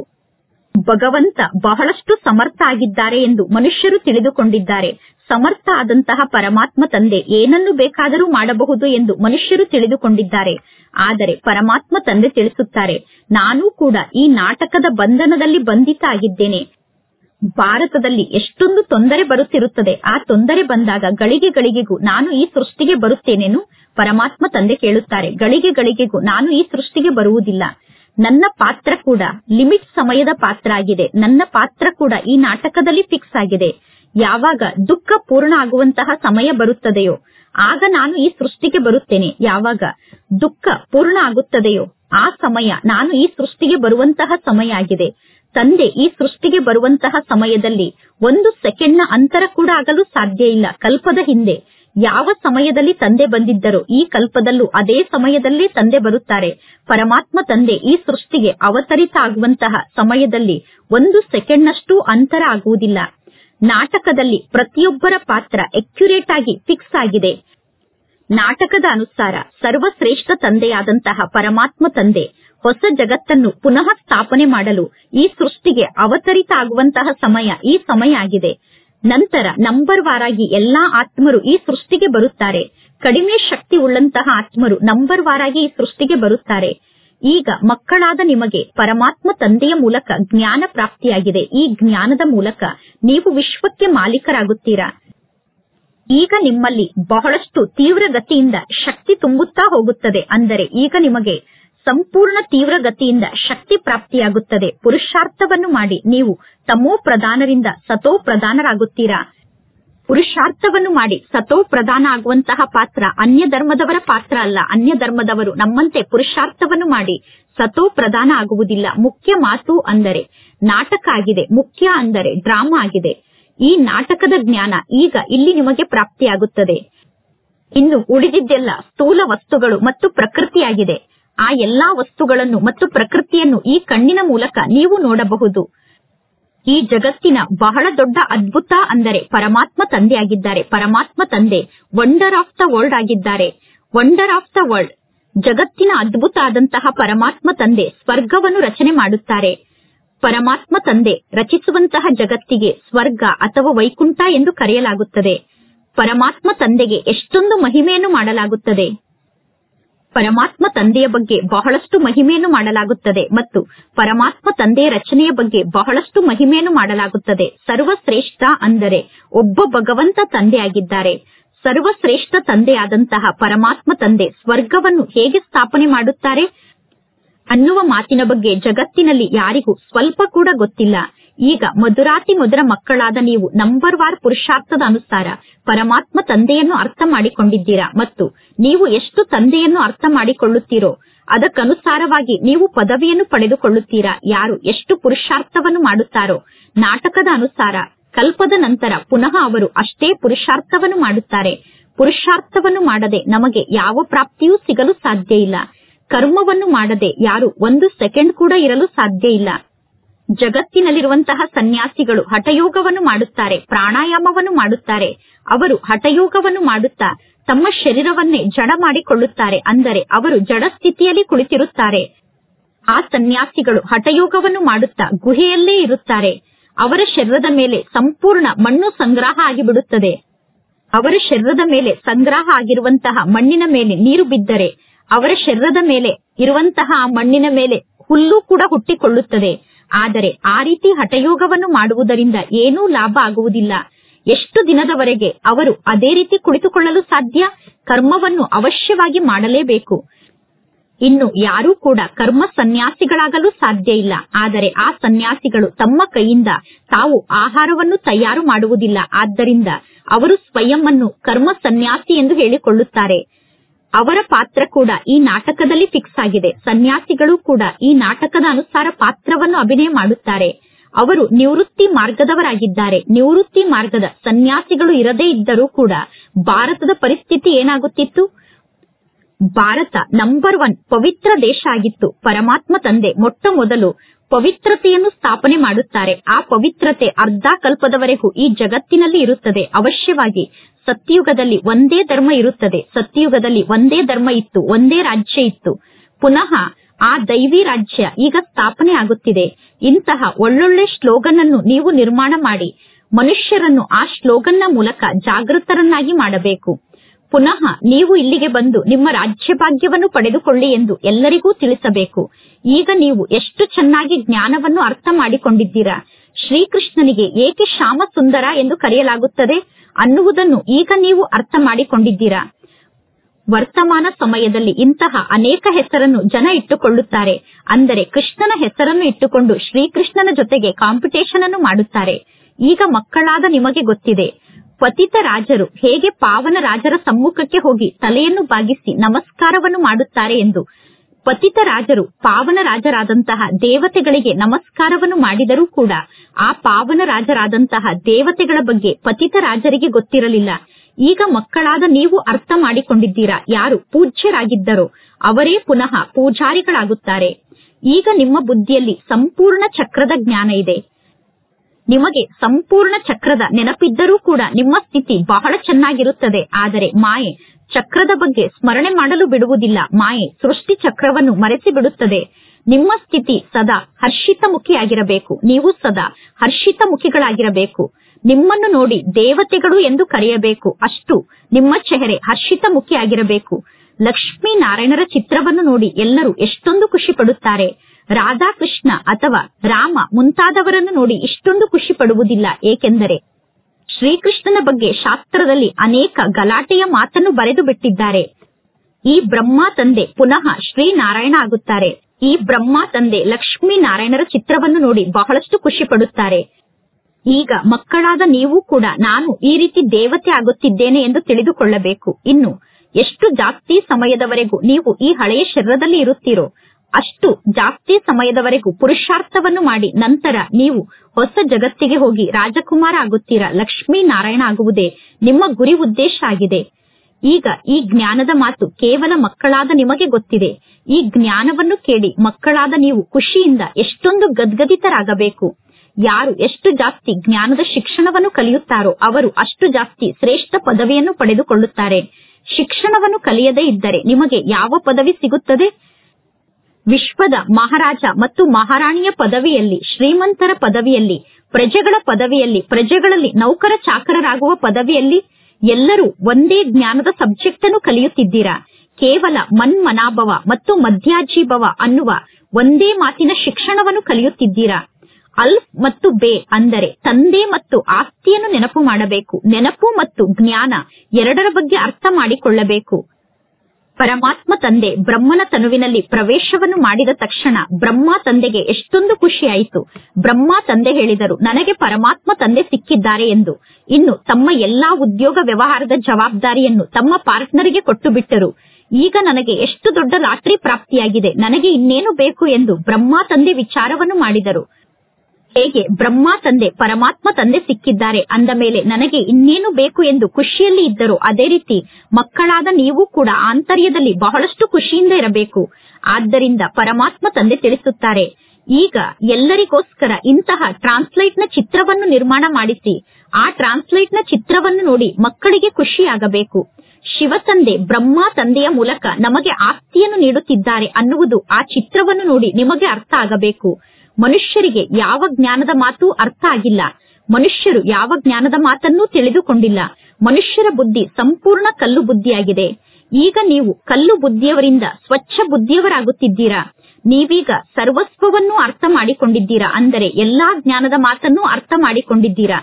ಭಗವಂತ ಬಹಳಷ್ಟು ಸಮರ್ಥ ಆಗಿದ್ದಾರೆ ಎಂದು ಮನುಷ್ಯರು ತಿಳಿದುಕೊಂಡಿದ್ದಾರೆ ಸಮರ್ಥ ಆದಂತಹ ಪರಮಾತ್ಮ ತಂದೆ ಏನನ್ನು ಬೇಕಾದರೂ ಮಾಡಬಹುದು ಎಂದು ಮನುಷ್ಯರು ತಿಳಿದುಕೊಂಡಿದ್ದಾರೆ ಆದರೆ ಪರಮಾತ್ಮ ತಂದೆ ತಿಳಿಸುತ್ತಾರೆ ನಾನು ಕೂಡ ಈ ನಾಟಕದ ಬಂಧನದಲ್ಲಿ ಬಂಧಿತ ಆಗಿದ್ದೇನೆ ಭಾರತದಲ್ಲಿ ಎಷ್ಟೊಂದು ತೊಂದರೆ ಬರುತ್ತಿರುತ್ತದೆ ಆ ತೊಂದರೆ ಬಂದಾಗ ಗಳಿಗೆ ಗಳಿಗೆಗೂ ನಾನು ಈ ಸೃಷ್ಟಿಗೆ ಬರುತ್ತೇನೇನು ಪರಮಾತ್ಮ ತಂದೆ ಕೇಳುತ್ತಾರೆ ಗಳಿಗೆ ಗಳಿಗೆಗೂ ನಾನು ಈ ಸೃಷ್ಟಿಗೆ ಬರುವುದಿಲ್ಲ ನನ್ನ ಪಾತ್ರ ಕೂಡ ಲಿಮಿಟ್ ಸಮಯದ ಪಾತ್ರ ಆಗಿದೆ ನನ್ನ ಪಾತ್ರ ಕೂಡ ಈ ನಾಟಕದಲ್ಲಿ ಫಿಕ್ಸ್ ಆಗಿದೆ ಯಾವಾಗ ದುಃಖ ಪೂರ್ಣ ಆಗುವಂತಹ ಸಮಯ ಬರುತ್ತದೆಯೋ ಆಗ ನಾನು ಈ ಸೃಷ್ಟಿಗೆ ಬರುತ್ತೇನೆ ಯಾವಾಗ ದುಃಖ ಪೂರ್ಣ ಆಗುತ್ತದೆಯೋ ಆ ಸಮಯ ನಾನು ಈ ಸೃಷ್ಟಿಗೆ ಬರುವಂತಹ ಸಮಯ ಆಗಿದೆ ತಂದೆ ಈ ಸೃಷ್ಟಿಗೆ ಬರುವಂತಹ ಸಮಯದಲ್ಲಿ ಒಂದು ಸೆಕೆಂಡ್ನ ಅಂತರ ಕೂಡ ಆಗಲು ಸಾಧ್ಯ ಇಲ್ಲ ಕಲ್ಪದ ಹಿಂದೆ ಯಾವ ಸಮಯದಲ್ಲಿ ತಂದೆ ಬಂದಿದ್ದರೋ ಈ ಕಲ್ಪದಲ್ಲೂ ಅದೇ ಸಮಯದಲ್ಲೇ ತಂದೆ ಬರುತ್ತಾರೆ ಪರಮಾತ್ಮ ತಂದೆ ಈ ಸೃಷ್ಟಿಗೆ ಅವತರಿತ ಆಗುವಂತಹ ಸಮಯದಲ್ಲಿ ಒಂದು ಸೆಕೆಂಡ್ನಷ್ಟು ಅಂತರ ಆಗುವುದಿಲ್ಲ ನಾಟಕದಲ್ಲಿ ಪ್ರತಿಯೊಬ್ಬರ ಪಾತ್ರ ಅಕ್ಯುರೇಟ್ ಆಗಿ ಫಿಕ್ಸ್ ಆಗಿದೆ ನಾಟಕದ ಅನುಸಾರ ಸರ್ವಶ್ರೇಷ್ಠ ತಂದೆಯಾದಂತಹ ಪರಮಾತ್ಮ ತಂದೆ ಹೊಸ ಜಗತ್ತನ್ನು ಪುನಃ ಸ್ಥಾಪನೆ ಮಾಡಲು ಈ ಸೃಷ್ಟಿಗೆ ಅವತರಿತ ಆಗುವಂತಹ ಸಮಯ ಈ ಸಮಯ ಆಗಿದೆ ನಂತರ ನಂಬರ್ ವಾರಾಗಿ ಎಲ್ಲಾ ಆತ್ಮರು ಈ ಸೃಷ್ಟಿಗೆ ಬರುತ್ತಾರೆ ಕಡಿಮೆ ಶಕ್ತಿ ಉಳ್ಳಂತಹ ಆತ್ಮರು ನಂಬರ್ ವಾರಾಗಿ ಈ ಸೃಷ್ಟಿಗೆ ಬರುತ್ತಾರೆ ಈಗ ಮಕ್ಕಳಾದ ನಿಮಗೆ ಪರಮಾತ್ಮ ತಂದೆಯ ಮೂಲಕ ಜ್ಞಾನ ಪ್ರಾಪ್ತಿಯಾಗಿದೆ ಈ ಜ್ಞಾನದ ಮೂಲಕ ನೀವು ವಿಶ್ವಕ್ಕೆ ಮಾಲೀಕರಾಗುತ್ತೀರಾ ಈಗ ನಿಮ್ಮಲ್ಲಿ ಬಹಳಷ್ಟು ತೀವ್ರಗತಿಯಿಂದ ಶಕ್ತಿ ತುಂಬುತ್ತಾ ಹೋಗುತ್ತದೆ ಅಂದರೆ ಈಗ ನಿಮಗೆ ಸಂಪೂರ್ಣ ತೀವ್ರಗತಿಯಿಂದ ಶಕ್ತಿ ಪ್ರಾಪ್ತಿಯಾಗುತ್ತದೆ ಪುರುಷಾರ್ಥವನ್ನು ಮಾಡಿ ನೀವು ತಮೋ ಪ್ರಧಾನರಿಂದ ಸತೋ ಪ್ರಧಾನರಾಗುತ್ತೀರಾ ಪುರುಷಾರ್ಥವನ್ನು ಮಾಡಿ ಸತೋ ಪ್ರಧಾನ ಆಗುವಂತಹ ಪಾತ್ರ ಅನ್ಯ ಧರ್ಮದವರ ಪಾತ್ರ ಅಲ್ಲ ಅನ್ಯ ಧರ್ಮದವರು ನಮ್ಮಂತೆ ಪುರುಷಾರ್ಥವನ್ನು ಮಾಡಿ ಸತೋ ಪ್ರಧಾನ ಆಗುವುದಿಲ್ಲ ಮುಖ್ಯ ಮಾತು ಅಂದರೆ ನಾಟಕ ಆಗಿದೆ ಮುಖ್ಯ ಅಂದರೆ ಡ್ರಾಮಾ ಆಗಿದೆ ಈ ನಾಟಕದ ಜ್ಞಾನ ಈಗ ಇಲ್ಲಿ ನಿಮಗೆ ಪ್ರಾಪ್ತಿಯಾಗುತ್ತದೆ ಇನ್ನು ಉಳಿದಿದ್ದೆಲ್ಲ ಸ್ಥೂಲ ವಸ್ತುಗಳು ಮತ್ತು ಪ್ರಕೃತಿಯಾಗಿದೆ ಆ ಎಲ್ಲಾ ವಸ್ತುಗಳನ್ನು ಮತ್ತು ಪ್ರಕೃತಿಯನ್ನು ಈ ಕಣ್ಣಿನ ಮೂಲಕ ನೀವು ನೋಡಬಹುದು ಈ ಜಗತ್ತಿನ ಬಹಳ ದೊಡ್ಡ ಅದ್ಭುತ ಅಂದರೆ ಪರಮಾತ್ಮ ತಂದೆ ಆಗಿದ್ದಾರೆ ಪರಮಾತ್ಮ ತಂದೆ ವಂಡರ್ ಆಫ್ ದ ವರ್ಲ್ಡ್ ಆಗಿದ್ದಾರೆ ವಂಡರ್ ಆಫ್ ದ ವರ್ಲ್ಡ್ ಜಗತ್ತಿನ ಅದ್ಭುತ ಆದಂತಹ ಪರಮಾತ್ಮ ತಂದೆ ಸ್ವರ್ಗವನ್ನು ರಚನೆ ಮಾಡುತ್ತಾರೆ ಪರಮಾತ್ಮ ತಂದೆ ರಚಿಸುವಂತಹ ಜಗತ್ತಿಗೆ ಸ್ವರ್ಗ ಅಥವಾ ವೈಕುಂಠ ಎಂದು ಕರೆಯಲಾಗುತ್ತದೆ ಪರಮಾತ್ಮ ತಂದೆಗೆ ಎಷ್ಟೊಂದು ಮಹಿಮೆಯನ್ನು ಮಾಡಲಾಗುತ್ತದೆ ಪರಮಾತ್ಮ ತಂದೆಯ ಬಗ್ಗೆ ಬಹಳಷ್ಟು ಮಹಿಮೆಯನ್ನು ಮಾಡಲಾಗುತ್ತದೆ ಮತ್ತು ಪರಮಾತ್ಮ ತಂದೆಯ ರಚನೆಯ ಬಗ್ಗೆ ಬಹಳಷ್ಟು ಮಹಿಮೆಯನ್ನು ಮಾಡಲಾಗುತ್ತದೆ ಸರ್ವಶ್ರೇಷ್ಠ ಅಂದರೆ ಒಬ್ಬ ಭಗವಂತ ತಂದೆಯಾಗಿದ್ದಾರೆ ಸರ್ವಶ್ರೇಷ್ಠ ತಂದೆಯಾದಂತಹ ಪರಮಾತ್ಮ ತಂದೆ ಸ್ವರ್ಗವನ್ನು ಹೇಗೆ ಸ್ಥಾಪನೆ ಮಾಡುತ್ತಾರೆ ಅನ್ನುವ ಮಾತಿನ ಬಗ್ಗೆ ಜಗತ್ತಿನಲ್ಲಿ ಯಾರಿಗೂ ಸ್ವಲ್ಪ ಕೂಡ ಗೊತ್ತಿಲ್ಲ ಈಗ ಮಧುರಾತಿ ಮಧುರ ಮಕ್ಕಳಾದ ನೀವು ನಂಬರ್ ವಾರ್ ಪುರುಷಾರ್ಥದ ಅನುಸಾರ ಪರಮಾತ್ಮ ತಂದೆಯನ್ನು ಅರ್ಥ ಮಾಡಿಕೊಂಡಿದ್ದೀರಾ ಮತ್ತು ನೀವು ಎಷ್ಟು ತಂದೆಯನ್ನು ಅರ್ಥ ಮಾಡಿಕೊಳ್ಳುತ್ತೀರೋ ಅದಕ್ಕನುಸಾರವಾಗಿ ನೀವು ಪದವಿಯನ್ನು ಪಡೆದುಕೊಳ್ಳುತ್ತೀರಾ ಯಾರು ಎಷ್ಟು ಪುರುಷಾರ್ಥವನ್ನು ಮಾಡುತ್ತಾರೋ ನಾಟಕದ ಅನುಸಾರ ಕಲ್ಪದ ನಂತರ ಪುನಃ ಅವರು ಅಷ್ಟೇ ಪುರುಷಾರ್ಥವನ್ನು ಮಾಡುತ್ತಾರೆ ಪುರುಷಾರ್ಥವನ್ನು ಮಾಡದೆ ನಮಗೆ ಯಾವ ಪ್ರಾಪ್ತಿಯೂ ಸಿಗಲು ಸಾಧ್ಯ ಇಲ್ಲ ಕರ್ಮವನ್ನು ಮಾಡದೆ ಯಾರು ಒಂದು ಸೆಕೆಂಡ್ ಕೂಡ ಇರಲು ಸಾಧ್ಯ ಇಲ್ಲ ಜಗತ್ತಿನಲ್ಲಿರುವಂತಹ ಸನ್ಯಾಸಿಗಳು ಹಠಯೋಗವನ್ನು ಮಾಡುತ್ತಾರೆ ಪ್ರಾಣಾಯಾಮವನ್ನು ಮಾಡುತ್ತಾರೆ ಅವರು ಹಠಯೋಗವನ್ನು ಮಾಡುತ್ತಾ ತಮ್ಮ ಶರೀರವನ್ನೇ ಜಡ ಮಾಡಿಕೊಳ್ಳುತ್ತಾರೆ ಅಂದರೆ ಅವರು ಜಡ ಸ್ಥಿತಿಯಲ್ಲಿ ಕುಳಿತಿರುತ್ತಾರೆ ಆ ಸನ್ಯಾಸಿಗಳು ಹಠಯೋಗವನ್ನು ಮಾಡುತ್ತಾ ಗುಹೆಯಲ್ಲೇ ಇರುತ್ತಾರೆ ಅವರ ಶರೀರದ ಮೇಲೆ ಸಂಪೂರ್ಣ ಮಣ್ಣು ಸಂಗ್ರಹ ಆಗಿಬಿಡುತ್ತದೆ ಅವರ ಶರೀರದ ಮೇಲೆ ಸಂಗ್ರಹ ಆಗಿರುವಂತಹ ಮಣ್ಣಿನ ಮೇಲೆ ನೀರು ಬಿದ್ದರೆ ಅವರ ಶರೀರದ ಮೇಲೆ ಇರುವಂತಹ ಆ ಮಣ್ಣಿನ ಮೇಲೆ ಹುಲ್ಲು ಕೂಡ ಹುಟ್ಟಿಕೊಳ್ಳುತ್ತದೆ ಆದರೆ ಆ ರೀತಿ ಹಠಯೋಗವನ್ನು ಮಾಡುವುದರಿಂದ ಏನೂ ಲಾಭ ಆಗುವುದಿಲ್ಲ ಎಷ್ಟು ದಿನದವರೆಗೆ ಅವರು ಅದೇ ರೀತಿ ಕುಳಿತುಕೊಳ್ಳಲು ಸಾಧ್ಯ ಕರ್ಮವನ್ನು ಅವಶ್ಯವಾಗಿ ಮಾಡಲೇಬೇಕು ಇನ್ನು ಯಾರೂ ಕೂಡ ಕರ್ಮ ಸನ್ಯಾಸಿಗಳಾಗಲು ಸಾಧ್ಯ ಇಲ್ಲ ಆದರೆ ಆ ಸನ್ಯಾಸಿಗಳು ತಮ್ಮ ಕೈಯಿಂದ ತಾವು ಆಹಾರವನ್ನು ತಯಾರು ಮಾಡುವುದಿಲ್ಲ ಆದ್ದರಿಂದ ಅವರು ಸ್ವಯಂ ಅನ್ನು ಕರ್ಮ ಸನ್ಯಾಸಿ ಎಂದು ಹೇಳಿಕೊಳ್ಳುತ್ತಾರೆ ಅವರ ಪಾತ್ರ ಕೂಡ ಈ ನಾಟಕದಲ್ಲಿ ಫಿಕ್ಸ್ ಆಗಿದೆ ಸನ್ಯಾಸಿಗಳು ಕೂಡ ಈ ನಾಟಕದ ಅನುಸಾರ ಪಾತ್ರವನ್ನು ಅಭಿನಯ ಮಾಡುತ್ತಾರೆ ಅವರು ನಿವೃತ್ತಿ ಮಾರ್ಗದವರಾಗಿದ್ದಾರೆ ನಿವೃತ್ತಿ ಮಾರ್ಗದ ಸನ್ಯಾಸಿಗಳು ಇರದೇ ಇದ್ದರೂ ಕೂಡ ಭಾರತದ ಪರಿಸ್ಥಿತಿ ಏನಾಗುತ್ತಿತ್ತು ಭಾರತ ನಂಬರ್ ಒನ್ ಪವಿತ್ರ ದೇಶ ಆಗಿತ್ತು ಪರಮಾತ್ಮ ತಂದೆ ಮೊಟ್ಟ ಮೊದಲು ಪವಿತ್ರತೆಯನ್ನು ಸ್ಥಾಪನೆ ಮಾಡುತ್ತಾರೆ ಆ ಪವಿತ್ರತೆ ಅರ್ಧ ಕಲ್ಪದವರೆಗೂ ಈ ಜಗತ್ತಿನಲ್ಲಿ ಇರುತ್ತದೆ ಅವಶ್ಯವಾಗಿ ಸತ್ಯಯುಗದಲ್ಲಿ ಒಂದೇ ಧರ್ಮ ಇರುತ್ತದೆ ಸತ್ಯಯುಗದಲ್ಲಿ ಒಂದೇ ಧರ್ಮ ಇತ್ತು ಒಂದೇ ರಾಜ್ಯ ಇತ್ತು ಪುನಃ ಆ ದೈವಿ ರಾಜ್ಯ ಈಗ ಸ್ಥಾಪನೆ ಆಗುತ್ತಿದೆ ಇಂತಹ ಒಳ್ಳೊಳ್ಳೆ ಸ್ಲೋಗನ್ ಅನ್ನು ನೀವು ನಿರ್ಮಾಣ ಮಾಡಿ ಮನುಷ್ಯರನ್ನು ಆ ಸ್ಲೋಗನ್ನ ಮೂಲಕ ಜಾಗೃತರನ್ನಾಗಿ ಮಾಡಬೇಕು ಪುನಃ ನೀವು ಇಲ್ಲಿಗೆ ಬಂದು ನಿಮ್ಮ ರಾಜ್ಯ ಭಾಗ್ಯವನ್ನು ಪಡೆದುಕೊಳ್ಳಿ ಎಂದು ಎಲ್ಲರಿಗೂ ತಿಳಿಸಬೇಕು ಈಗ ನೀವು ಎಷ್ಟು ಚೆನ್ನಾಗಿ ಜ್ಞಾನವನ್ನು ಅರ್ಥ ಮಾಡಿಕೊಂಡಿದ್ದೀರಾ ಶ್ರೀಕೃಷ್ಣನಿಗೆ ಏಕೆ ಶ್ಯಾಮ ಸುಂದರ ಎಂದು ಕರೆಯಲಾಗುತ್ತದೆ ಅನ್ನುವುದನ್ನು ಈಗ ನೀವು ಅರ್ಥ ಮಾಡಿಕೊಂಡಿದ್ದೀರಾ ವರ್ತಮಾನ ಸಮಯದಲ್ಲಿ ಇಂತಹ ಅನೇಕ ಹೆಸರನ್ನು ಜನ ಇಟ್ಟುಕೊಳ್ಳುತ್ತಾರೆ ಅಂದರೆ ಕೃಷ್ಣನ ಹೆಸರನ್ನು ಇಟ್ಟುಕೊಂಡು ಶ್ರೀಕೃಷ್ಣನ ಜೊತೆಗೆ ಕಾಂಪಿಟೇಷನ್ ಅನ್ನು ಮಾಡುತ್ತಾರೆ ಈಗ ಮಕ್ಕಳಾದ ನಿಮಗೆ ಗೊತ್ತಿದೆ ಪತಿತ ರಾಜರು ಹೇಗೆ ಪಾವನ ರಾಜರ ಸಮ್ಮುಖಕ್ಕೆ ಹೋಗಿ ತಲೆಯನ್ನು ಬಾಗಿಸಿ ನಮಸ್ಕಾರವನ್ನು ಮಾಡುತ್ತಾರೆ ಎಂದು ಪತಿತ ರಾಜರು ಪಾವನ ರಾಜರಾದಂತಹ ದೇವತೆಗಳಿಗೆ ನಮಸ್ಕಾರವನ್ನು ಮಾಡಿದರೂ ಕೂಡ ಆ ಪಾವನ ರಾಜರಾದಂತಹ ದೇವತೆಗಳ ಬಗ್ಗೆ ಪತಿತ ರಾಜರಿಗೆ ಗೊತ್ತಿರಲಿಲ್ಲ ಈಗ ಮಕ್ಕಳಾದ ನೀವು ಅರ್ಥ ಮಾಡಿಕೊಂಡಿದ್ದೀರಾ ಯಾರು ಪೂಜ್ಯರಾಗಿದ್ದರೋ ಅವರೇ ಪುನಃ ಪೂಜಾರಿಗಳಾಗುತ್ತಾರೆ ಈಗ ನಿಮ್ಮ ಬುದ್ಧಿಯಲ್ಲಿ ಸಂಪೂರ್ಣ ಚಕ್ರದ ಜ್ಞಾನ ಇದೆ ನಿಮಗೆ ಸಂಪೂರ್ಣ ಚಕ್ರದ ನೆನಪಿದ್ದರೂ ಕೂಡ ನಿಮ್ಮ ಸ್ಥಿತಿ ಬಹಳ ಚೆನ್ನಾಗಿರುತ್ತದೆ ಆದರೆ ಮಾಯೆ ಚಕ್ರದ ಬಗ್ಗೆ ಸ್ಮರಣೆ ಮಾಡಲು ಬಿಡುವುದಿಲ್ಲ ಮಾಯೆ ಸೃಷ್ಟಿ ಚಕ್ರವನ್ನು ಮರೆಸಿ ಬಿಡುತ್ತದೆ ನಿಮ್ಮ ಸ್ಥಿತಿ ಸದಾ ಹರ್ಷಿತ ಮುಖಿಯಾಗಿರಬೇಕು ನೀವು ಸದಾ ಹರ್ಷಿತ ಮುಖಿಗಳಾಗಿರಬೇಕು ನಿಮ್ಮನ್ನು ನೋಡಿ ದೇವತೆಗಳು ಎಂದು ಕರೆಯಬೇಕು ಅಷ್ಟು ನಿಮ್ಮ ಚೆಹರೆ ಹರ್ಷಿತ ಮುಖಿಯಾಗಿರಬೇಕು ಲಕ್ಷ್ಮೀ ನಾರಾಯಣರ ಚಿತ್ರವನ್ನು ನೋಡಿ ಎಲ್ಲರೂ ಎಷ್ಟೊಂದು ಖುಷಿ ಪಡುತ್ತಾರೆ ರಾಧಾಕೃಷ್ಣ ಅಥವಾ ರಾಮ ಮುಂತಾದವರನ್ನು ನೋಡಿ ಇಷ್ಟೊಂದು ಖುಷಿ ಪಡುವುದಿಲ್ಲ ಏಕೆಂದರೆ ಶ್ರೀಕೃಷ್ಣನ ಬಗ್ಗೆ ಶಾಸ್ತ್ರದಲ್ಲಿ ಅನೇಕ ಗಲಾಟೆಯ ಮಾತನ್ನು ಬರೆದು ಬಿಟ್ಟಿದ್ದಾರೆ ಈ ಬ್ರಹ್ಮ ತಂದೆ ಪುನಃ ಶ್ರೀನಾರಾಯಣ ಆಗುತ್ತಾರೆ ಈ ಬ್ರಹ್ಮ ತಂದೆ ಲಕ್ಷ್ಮೀ ನಾರಾಯಣರ ಚಿತ್ರವನ್ನು ನೋಡಿ ಬಹಳಷ್ಟು ಖುಷಿ ಪಡುತ್ತಾರೆ ಈಗ ಮಕ್ಕಳಾದ ನೀವು ಕೂಡ ನಾನು ಈ ರೀತಿ ದೇವತೆ ಆಗುತ್ತಿದ್ದೇನೆ ಎಂದು ತಿಳಿದುಕೊಳ್ಳಬೇಕು ಇನ್ನು ಎಷ್ಟು ಜಾಸ್ತಿ ಸಮಯದವರೆಗೂ ನೀವು ಈ ಹಳೆಯ ಶರೀರದಲ್ಲಿ ಇರುತ್ತೀರೋ ಅಷ್ಟು ಜಾಸ್ತಿ ಸಮಯದವರೆಗೂ ಪುರುಷಾರ್ಥವನ್ನು ಮಾಡಿ ನಂತರ ನೀವು ಹೊಸ ಜಗತ್ತಿಗೆ ಹೋಗಿ ರಾಜಕುಮಾರ ಆಗುತ್ತೀರಾ ಲಕ್ಷ್ಮೀ ನಾರಾಯಣ ಆಗುವುದೇ ನಿಮ್ಮ ಗುರಿ ಉದ್ದೇಶ ಆಗಿದೆ ಈಗ ಈ ಜ್ಞಾನದ ಮಾತು ಕೇವಲ ಮಕ್ಕಳಾದ ನಿಮಗೆ ಗೊತ್ತಿದೆ ಈ ಜ್ಞಾನವನ್ನು ಕೇಳಿ ಮಕ್ಕಳಾದ ನೀವು ಖುಷಿಯಿಂದ ಎಷ್ಟೊಂದು ಗದ್ಗದಿತರಾಗಬೇಕು ಯಾರು ಎಷ್ಟು ಜಾಸ್ತಿ ಜ್ಞಾನದ ಶಿಕ್ಷಣವನ್ನು ಕಲಿಯುತ್ತಾರೋ ಅವರು ಅಷ್ಟು ಜಾಸ್ತಿ ಶ್ರೇಷ್ಠ ಪದವಿಯನ್ನು ಪಡೆದುಕೊಳ್ಳುತ್ತಾರೆ ಶಿಕ್ಷಣವನ್ನು ಕಲಿಯದೇ ಇದ್ದರೆ ನಿಮಗೆ ಯಾವ ಪದವಿ ಸಿಗುತ್ತದೆ ವಿಶ್ವದ ಮಹಾರಾಜ ಮತ್ತು ಮಹಾರಾಣಿಯ ಪದವಿಯಲ್ಲಿ ಶ್ರೀಮಂತರ ಪದವಿಯಲ್ಲಿ ಪ್ರಜೆಗಳ ಪದವಿಯಲ್ಲಿ ಪ್ರಜೆಗಳಲ್ಲಿ ನೌಕರ ಚಾಕರರಾಗುವ ಪದವಿಯಲ್ಲಿ ಎಲ್ಲರೂ ಒಂದೇ ಜ್ಞಾನದ ಸಬ್ಜೆಕ್ಟ್ ಅನ್ನು ಕಲಿಯುತ್ತಿದ್ದೀರಾ ಕೇವಲ ಮನ್ಮನಾಭವ ಮತ್ತು ಮಧ್ಯಾಜೀಭವ ಅನ್ನುವ ಒಂದೇ ಮಾತಿನ ಶಿಕ್ಷಣವನ್ನು ಕಲಿಯುತ್ತಿದ್ದೀರಾ ಅಲ್ಫ್ ಮತ್ತು ಬೇ ಅಂದರೆ ತಂದೆ ಮತ್ತು ಆಸ್ತಿಯನ್ನು ನೆನಪು ಮಾಡಬೇಕು ನೆನಪು ಮತ್ತು ಜ್ಞಾನ ಎರಡರ ಬಗ್ಗೆ ಅರ್ಥ ಮಾಡಿಕೊಳ್ಳಬೇಕು ಪರಮಾತ್ಮ ತಂದೆ ಬ್ರಹ್ಮನ ತನುವಿನಲ್ಲಿ ಪ್ರವೇಶವನ್ನು ಮಾಡಿದ ತಕ್ಷಣ ಬ್ರಹ್ಮ ತಂದೆಗೆ ಎಷ್ಟೊಂದು ಖುಷಿಯಾಯಿತು ಬ್ರಹ್ಮ ತಂದೆ ಹೇಳಿದರು ನನಗೆ ಪರಮಾತ್ಮ ತಂದೆ ಸಿಕ್ಕಿದ್ದಾರೆ ಎಂದು ಇನ್ನು ತಮ್ಮ ಎಲ್ಲಾ ಉದ್ಯೋಗ ವ್ಯವಹಾರದ ಜವಾಬ್ದಾರಿಯನ್ನು ತಮ್ಮ ಪಾರ್ಟ್ನರ್ಗೆ ಕೊಟ್ಟು ಬಿಟ್ಟರು ಈಗ ನನಗೆ ಎಷ್ಟು ದೊಡ್ಡ ಲಾಟರಿ ಪ್ರಾಪ್ತಿಯಾಗಿದೆ ನನಗೆ ಇನ್ನೇನು ಬೇಕು ಎಂದು ಬ್ರಹ್ಮ ತಂದೆ ವಿಚಾರವನ್ನು ಮಾಡಿದರು ಹೇಗೆ ಬ್ರಹ್ಮ ತಂದೆ ಪರಮಾತ್ಮ ತಂದೆ ಸಿಕ್ಕಿದ್ದಾರೆ ಅಂದ ಮೇಲೆ ನನಗೆ ಇನ್ನೇನು ಬೇಕು ಎಂದು ಖುಷಿಯಲ್ಲಿ ಇದ್ದರು ಅದೇ ರೀತಿ ಮಕ್ಕಳಾದ ನೀವು ಕೂಡ ಆಂತರ್ಯದಲ್ಲಿ ಬಹಳಷ್ಟು ಖುಷಿಯಿಂದ ಇರಬೇಕು ಆದ್ದರಿಂದ ಪರಮಾತ್ಮ ತಂದೆ ತಿಳಿಸುತ್ತಾರೆ ಈಗ ಎಲ್ಲರಿಗೋಸ್ಕರ ಇಂತಹ ಟ್ರಾನ್ಸ್ಲೈಟ್ ನ ಚಿತ್ರವನ್ನು ನಿರ್ಮಾಣ ಮಾಡಿಸಿ ಆ ಟ್ರಾನ್ಸ್ಲೈಟ್ ನ ಚಿತ್ರವನ್ನು ನೋಡಿ ಮಕ್ಕಳಿಗೆ ಖುಷಿಯಾಗಬೇಕು ಶಿವತಂದೆ ಬ್ರಹ್ಮ ತಂದೆಯ ಮೂಲಕ ನಮಗೆ ಆಸ್ತಿಯನ್ನು ನೀಡುತ್ತಿದ್ದಾರೆ ಅನ್ನುವುದು ಆ ಚಿತ್ರವನ್ನು ನೋಡಿ ನಿಮಗೆ ಅರ್ಥ ಆಗಬೇಕು ಮನುಷ್ಯರಿಗೆ ಯಾವ ಜ್ಞಾನದ ಮಾತು ಅರ್ಥ ಆಗಿಲ್ಲ ಮನುಷ್ಯರು ಯಾವ ಜ್ಞಾನದ ಮಾತನ್ನೂ ತಿಳಿದುಕೊಂಡಿಲ್ಲ ಮನುಷ್ಯರ ಬುದ್ಧಿ ಸಂಪೂರ್ಣ ಕಲ್ಲು ಬುದ್ಧಿಯಾಗಿದೆ ಈಗ ನೀವು ಕಲ್ಲು ಬುದ್ಧಿಯವರಿಂದ ಸ್ವಚ್ಛ ಬುದ್ಧಿಯವರಾಗುತ್ತಿದ್ದೀರಾ ನೀವೀಗ ಸರ್ವಸ್ವವನ್ನೂ ಅರ್ಥ ಮಾಡಿಕೊಂಡಿದ್ದೀರಾ ಅಂದರೆ ಎಲ್ಲಾ ಜ್ಞಾನದ ಮಾತನ್ನೂ ಅರ್ಥ ಮಾಡಿಕೊಂಡಿದ್ದೀರಾ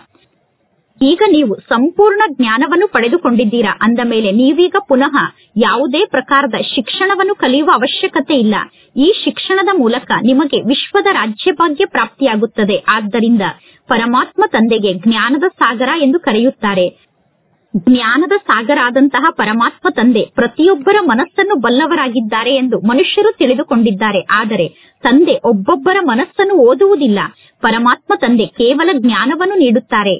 ಈಗ ನೀವು ಸಂಪೂರ್ಣ ಜ್ಞಾನವನ್ನು ಪಡೆದುಕೊಂಡಿದ್ದೀರಾ ಅಂದ ಮೇಲೆ ನೀವೀಗ ಪುನಃ ಯಾವುದೇ ಪ್ರಕಾರದ ಶಿಕ್ಷಣವನ್ನು ಕಲಿಯುವ ಅವಶ್ಯಕತೆ ಇಲ್ಲ ಈ ಶಿಕ್ಷಣದ ಮೂಲಕ ನಿಮಗೆ ವಿಶ್ವದ ರಾಜ್ಯಭಾಗ್ಯ ಪ್ರಾಪ್ತಿಯಾಗುತ್ತದೆ ಆದ್ದರಿಂದ ಪರಮಾತ್ಮ ತಂದೆಗೆ ಜ್ಞಾನದ ಸಾಗರ ಎಂದು ಕರೆಯುತ್ತಾರೆ ಜ್ಞಾನದ ಸಾಗರ ಆದಂತಹ ಪರಮಾತ್ಮ ತಂದೆ ಪ್ರತಿಯೊಬ್ಬರ ಮನಸ್ಸನ್ನು ಬಲ್ಲವರಾಗಿದ್ದಾರೆ ಎಂದು ಮನುಷ್ಯರು ತಿಳಿದುಕೊಂಡಿದ್ದಾರೆ ಆದರೆ ತಂದೆ ಒಬ್ಬೊಬ್ಬರ ಮನಸ್ಸನ್ನು ಓದುವುದಿಲ್ಲ ಪರಮಾತ್ಮ ತಂದೆ ಕೇವಲ ಜ್ಞಾನವನ್ನು ನೀಡುತ್ತಾರೆ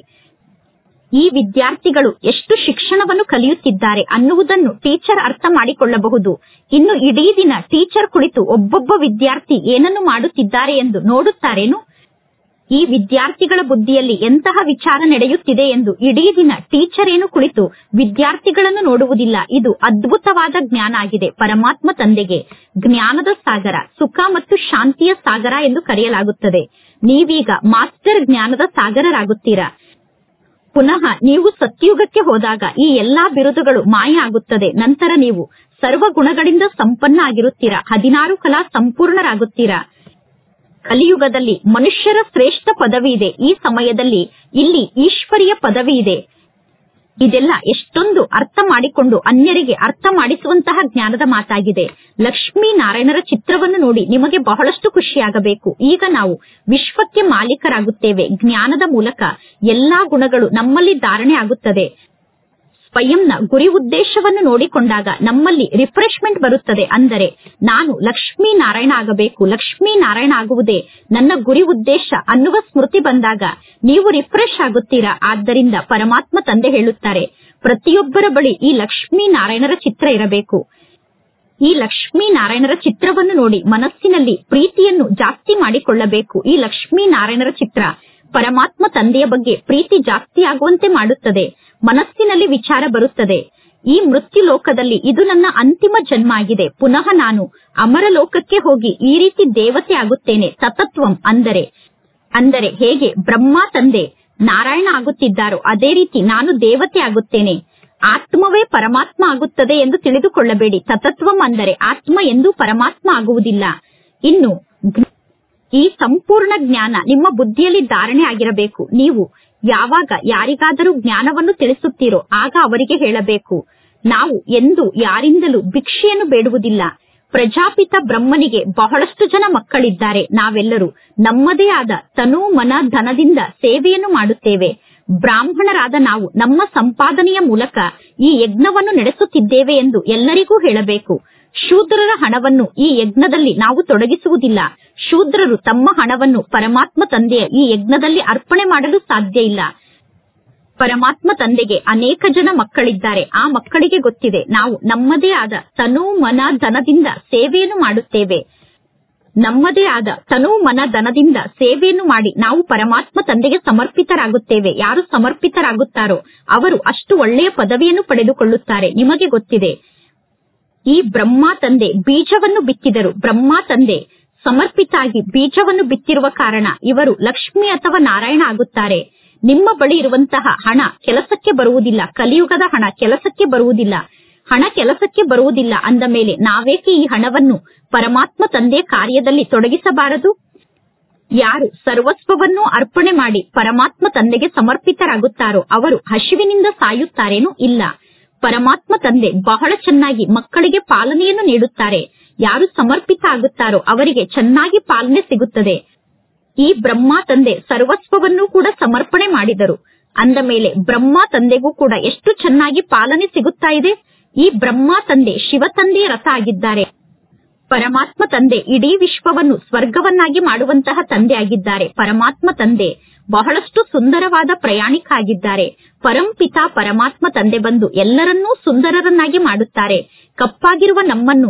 ಈ ವಿದ್ಯಾರ್ಥಿಗಳು ಎಷ್ಟು ಶಿಕ್ಷಣವನ್ನು ಕಲಿಯುತ್ತಿದ್ದಾರೆ ಅನ್ನುವುದನ್ನು ಟೀಚರ್ ಅರ್ಥ ಮಾಡಿಕೊಳ್ಳಬಹುದು ಇನ್ನು ಇಡೀ ದಿನ ಟೀಚರ್ ಕುಳಿತು ಒಬ್ಬೊಬ್ಬ ವಿದ್ಯಾರ್ಥಿ ಏನನ್ನು ಮಾಡುತ್ತಿದ್ದಾರೆ ಎಂದು ನೋಡುತ್ತಾರೇನು ಈ ವಿದ್ಯಾರ್ಥಿಗಳ ಬುದ್ಧಿಯಲ್ಲಿ ಎಂತಹ ವಿಚಾರ ನಡೆಯುತ್ತಿದೆ ಎಂದು ಇಡೀ ದಿನ ಟೀಚರ್ ಏನು ಕುಳಿತು ವಿದ್ಯಾರ್ಥಿಗಳನ್ನು ನೋಡುವುದಿಲ್ಲ ಇದು ಅದ್ಭುತವಾದ ಜ್ಞಾನ ಆಗಿದೆ ಪರಮಾತ್ಮ ತಂದೆಗೆ ಜ್ಞಾನದ ಸಾಗರ ಸುಖ ಮತ್ತು ಶಾಂತಿಯ ಸಾಗರ ಎಂದು ಕರೆಯಲಾಗುತ್ತದೆ ನೀವೀಗ ಮಾಸ್ಟರ್ ಜ್ಞಾನದ ಸಾಗರರಾಗುತ್ತೀರಾ ಪುನಃ ನೀವು ಸತ್ಯುಗಕ್ಕೆ ಹೋದಾಗ ಈ ಎಲ್ಲಾ ಬಿರುದುಗಳು ಮಾಯ ಆಗುತ್ತದೆ ನಂತರ ನೀವು ಸರ್ವ ಗುಣಗಳಿಂದ ಸಂಪನ್ನ ಆಗಿರುತ್ತೀರಾ ಹದಿನಾರು ಕಲಾ ಸಂಪೂರ್ಣರಾಗುತ್ತೀರಾ ಕಲಿಯುಗದಲ್ಲಿ ಮನುಷ್ಯರ ಶ್ರೇಷ್ಠ ಪದವಿ ಇದೆ ಈ ಸಮಯದಲ್ಲಿ ಇಲ್ಲಿ ಈಶ್ವರಿಯ ಪದವಿ ಇದೆ ಇದೆಲ್ಲ ಎಷ್ಟೊಂದು ಅರ್ಥ ಮಾಡಿಕೊಂಡು ಅನ್ಯರಿಗೆ ಅರ್ಥ ಮಾಡಿಸುವಂತಹ ಜ್ಞಾನದ ಮಾತಾಗಿದೆ ಲಕ್ಷ್ಮೀ ನಾರಾಯಣರ ಚಿತ್ರವನ್ನು ನೋಡಿ ನಿಮಗೆ ಬಹಳಷ್ಟು ಖುಷಿಯಾಗಬೇಕು ಈಗ ನಾವು ವಿಶ್ವಕ್ಕೆ ಮಾಲೀಕರಾಗುತ್ತೇವೆ ಜ್ಞಾನದ ಮೂಲಕ ಎಲ್ಲಾ ಗುಣಗಳು ನಮ್ಮಲ್ಲಿ ಧಾರಣೆ ಆಗುತ್ತದೆ ಸ್ವಯಂನ ಗುರಿ ಉದ್ದೇಶವನ್ನು ನೋಡಿಕೊಂಡಾಗ ನಮ್ಮಲ್ಲಿ ರಿಫ್ರೆಶ್ಮೆಂಟ್ ಬರುತ್ತದೆ ಅಂದರೆ ನಾನು ಲಕ್ಷ್ಮೀ ನಾರಾಯಣ ಆಗಬೇಕು ಲಕ್ಷ್ಮೀ ನಾರಾಯಣ ಆಗುವುದೇ ನನ್ನ ಗುರಿ ಉದ್ದೇಶ ಅನ್ನುವ ಸ್ಮೃತಿ ಬಂದಾಗ ನೀವು ರಿಫ್ರೆಶ್ ಆಗುತ್ತೀರಾ ಆದ್ದರಿಂದ ಪರಮಾತ್ಮ ತಂದೆ ಹೇಳುತ್ತಾರೆ ಪ್ರತಿಯೊಬ್ಬರ ಬಳಿ ಈ ಲಕ್ಷ್ಮೀ ನಾರಾಯಣರ ಚಿತ್ರ ಇರಬೇಕು ಈ ಲಕ್ಷ್ಮೀ ನಾರಾಯಣರ ಚಿತ್ರವನ್ನು ನೋಡಿ ಮನಸ್ಸಿನಲ್ಲಿ ಪ್ರೀತಿಯನ್ನು ಜಾಸ್ತಿ ಮಾಡಿಕೊಳ್ಳಬೇಕು ಈ ಲಕ್ಷ್ಮೀ ನಾರಾಯಣರ ಚಿತ್ರ ಪರಮಾತ್ಮ ತಂದೆಯ ಬಗ್ಗೆ ಪ್ರೀತಿ ಜಾಸ್ತಿ ಆಗುವಂತೆ ಮಾಡುತ್ತದೆ ಮನಸ್ಸಿನಲ್ಲಿ ವಿಚಾರ ಬರುತ್ತದೆ ಈ ಮೃತ್ಯು ಲೋಕದಲ್ಲಿ ಇದು ನನ್ನ ಅಂತಿಮ ಜನ್ಮ ಆಗಿದೆ ಪುನಃ ನಾನು ಅಮರ ಲೋಕಕ್ಕೆ ಹೋಗಿ ಈ ರೀತಿ ದೇವತೆ ಆಗುತ್ತೇನೆ ತತತ್ವಂ ಅಂದರೆ ಅಂದರೆ ಹೇಗೆ ಬ್ರಹ್ಮ ತಂದೆ ನಾರಾಯಣ ಆಗುತ್ತಿದ್ದಾರೋ ಅದೇ ರೀತಿ ನಾನು ದೇವತೆ ಆಗುತ್ತೇನೆ ಆತ್ಮವೇ ಪರಮಾತ್ಮ ಆಗುತ್ತದೆ ಎಂದು ತಿಳಿದುಕೊಳ್ಳಬೇಡಿ ತತತ್ವಂ ಅಂದರೆ ಆತ್ಮ ಎಂದೂ ಪರಮಾತ್ಮ ಆಗುವುದಿಲ್ಲ ಇನ್ನು ಜ್ಞ- ಈ ಸಂಪೂರ್ಣ ಜ್ಞಾನ ನಿಮ್ಮ ಬುದ್ಧಿಯಲ್ಲಿ ಧಾರಣೆ ಆಗಿರಬೇಕು ನೀವು ಯಾವಾಗ ಯಾರಿಗಾದರೂ ಜ್ಞಾನವನ್ನು ತಿಳಿಸುತ್ತೀರೋ ಆಗ ಅವರಿಗೆ ಹೇಳಬೇಕು ನಾವು ಎಂದು ಯಾರಿಂದಲೂ ಭಿಕ್ಷೆಯನ್ನು ಬೇಡುವುದಿಲ್ಲ ಪ್ರಜಾಪಿತ ಬ್ರಹ್ಮನಿಗೆ ಬಹಳಷ್ಟು ಜನ ಮಕ್ಕಳಿದ್ದಾರೆ ನಾವೆಲ್ಲರೂ ನಮ್ಮದೇ ಆದ ತನು ಮನ ಧನದಿಂದ ಸೇವೆಯನ್ನು ಮಾಡುತ್ತೇವೆ ಬ್ರಾಹ್ಮಣರಾದ ನಾವು ನಮ್ಮ ಸಂಪಾದನೆಯ ಮೂಲಕ ಈ ಯಜ್ಞವನ್ನು ನಡೆಸುತ್ತಿದ್ದೇವೆ ಎಂದು ಎಲ್ಲರಿಗೂ ಹೇಳಬೇಕು ಶೂದ್ರರ ಹಣವನ್ನು ಈ ಯಜ್ಞದಲ್ಲಿ ನಾವು ತೊಡಗಿಸುವುದಿಲ್ಲ ಶೂದ್ರರು ತಮ್ಮ ಹಣವನ್ನು ಪರಮಾತ್ಮ ತಂದೆಯ ಈ ಯಜ್ಞದಲ್ಲಿ ಅರ್ಪಣೆ ಮಾಡಲು ಸಾಧ್ಯ ಇಲ್ಲ ಪರಮಾತ್ಮ ತಂದೆಗೆ ಅನೇಕ ಜನ ಮಕ್ಕಳಿದ್ದಾರೆ ಆ ಮಕ್ಕಳಿಗೆ ಗೊತ್ತಿದೆ ನಾವು ನಮ್ಮದೇ ಆದ ತನು ಮನ ಧನದಿಂದ ಸೇವೆಯನ್ನು ಮಾಡುತ್ತೇವೆ ನಮ್ಮದೇ ಆದ ತನು ಮನ ಧನದಿಂದ ಸೇವೆಯನ್ನು ಮಾಡಿ ನಾವು ಪರಮಾತ್ಮ ತಂದೆಗೆ ಸಮರ್ಪಿತರಾಗುತ್ತೇವೆ ಯಾರು ಸಮರ್ಪಿತರಾಗುತ್ತಾರೋ ಅವರು ಅಷ್ಟು ಒಳ್ಳೆಯ ಪದವಿಯನ್ನು ಪಡೆದುಕೊಳ್ಳುತ್ತಾರೆ ನಿಮಗೆ ಗೊತ್ತಿದೆ ಈ ಬ್ರಹ್ಮ ತಂದೆ ಬೀಜವನ್ನು ಬಿತ್ತಿದರು ಬ್ರಹ್ಮ ತಂದೆ ಸಮರ್ಪಿತಾಗಿ ಬೀಜವನ್ನು ಬಿತ್ತಿರುವ ಕಾರಣ ಇವರು ಲಕ್ಷ್ಮಿ ಅಥವಾ ನಾರಾಯಣ ಆಗುತ್ತಾರೆ ನಿಮ್ಮ ಬಳಿ ಇರುವಂತಹ ಹಣ ಕೆಲಸಕ್ಕೆ ಬರುವುದಿಲ್ಲ ಕಲಿಯುಗದ ಹಣ ಕೆಲಸಕ್ಕೆ ಬರುವುದಿಲ್ಲ ಹಣ ಕೆಲಸಕ್ಕೆ ಬರುವುದಿಲ್ಲ ಅಂದ ಮೇಲೆ ನಾವೇಕೆ ಈ ಹಣವನ್ನು ಪರಮಾತ್ಮ ತಂದೆಯ ಕಾರ್ಯದಲ್ಲಿ ತೊಡಗಿಸಬಾರದು ಯಾರು ಸರ್ವಸ್ವವನ್ನು ಅರ್ಪಣೆ ಮಾಡಿ ಪರಮಾತ್ಮ ತಂದೆಗೆ ಸಮರ್ಪಿತರಾಗುತ್ತಾರೋ ಅವರು ಹಸಿವಿನಿಂದ ಸಾಯುತ್ತಾರೇನೂ ಇಲ್ಲ ಪರಮಾತ್ಮ ತಂದೆ ಬಹಳ ಚೆನ್ನಾಗಿ ಮಕ್ಕಳಿಗೆ ಪಾಲನೆಯನ್ನು ನೀಡುತ್ತಾರೆ ಯಾರು ಸಮರ್ಪಿತ ಆಗುತ್ತಾರೋ ಅವರಿಗೆ ಚೆನ್ನಾಗಿ ಪಾಲನೆ ಸಿಗುತ್ತದೆ ಈ ಬ್ರಹ್ಮ ತಂದೆ ಸರ್ವಸ್ವವನ್ನು ಕೂಡ ಸಮರ್ಪಣೆ ಮಾಡಿದರು ಅಂದ ಮೇಲೆ ಬ್ರಹ್ಮ ತಂದೆಗೂ ಕೂಡ ಎಷ್ಟು ಚೆನ್ನಾಗಿ ಪಾಲನೆ ಸಿಗುತ್ತಾ ಇದೆ ಈ ಬ್ರಹ್ಮ ತಂದೆ ಶಿವ ತಂದೆಯ ರಥ ಆಗಿದ್ದಾರೆ ಪರಮಾತ್ಮ ತಂದೆ ಇಡೀ ವಿಶ್ವವನ್ನು ಸ್ವರ್ಗವನ್ನಾಗಿ ಮಾಡುವಂತಹ ತಂದೆ ಆಗಿದ್ದಾರೆ ಪರಮಾತ್ಮ ತಂದೆ ಬಹಳಷ್ಟು ಸುಂದರವಾದ ಪ್ರಯಾಣಿಕ ಆಗಿದ್ದಾರೆ ಪರಂಪಿತ ಪರಮಾತ್ಮ ತಂದೆ ಬಂದು ಎಲ್ಲರನ್ನೂ ಸುಂದರರನ್ನಾಗಿ ಮಾಡುತ್ತಾರೆ ಕಪ್ಪಾಗಿರುವ ನಮ್ಮನ್ನು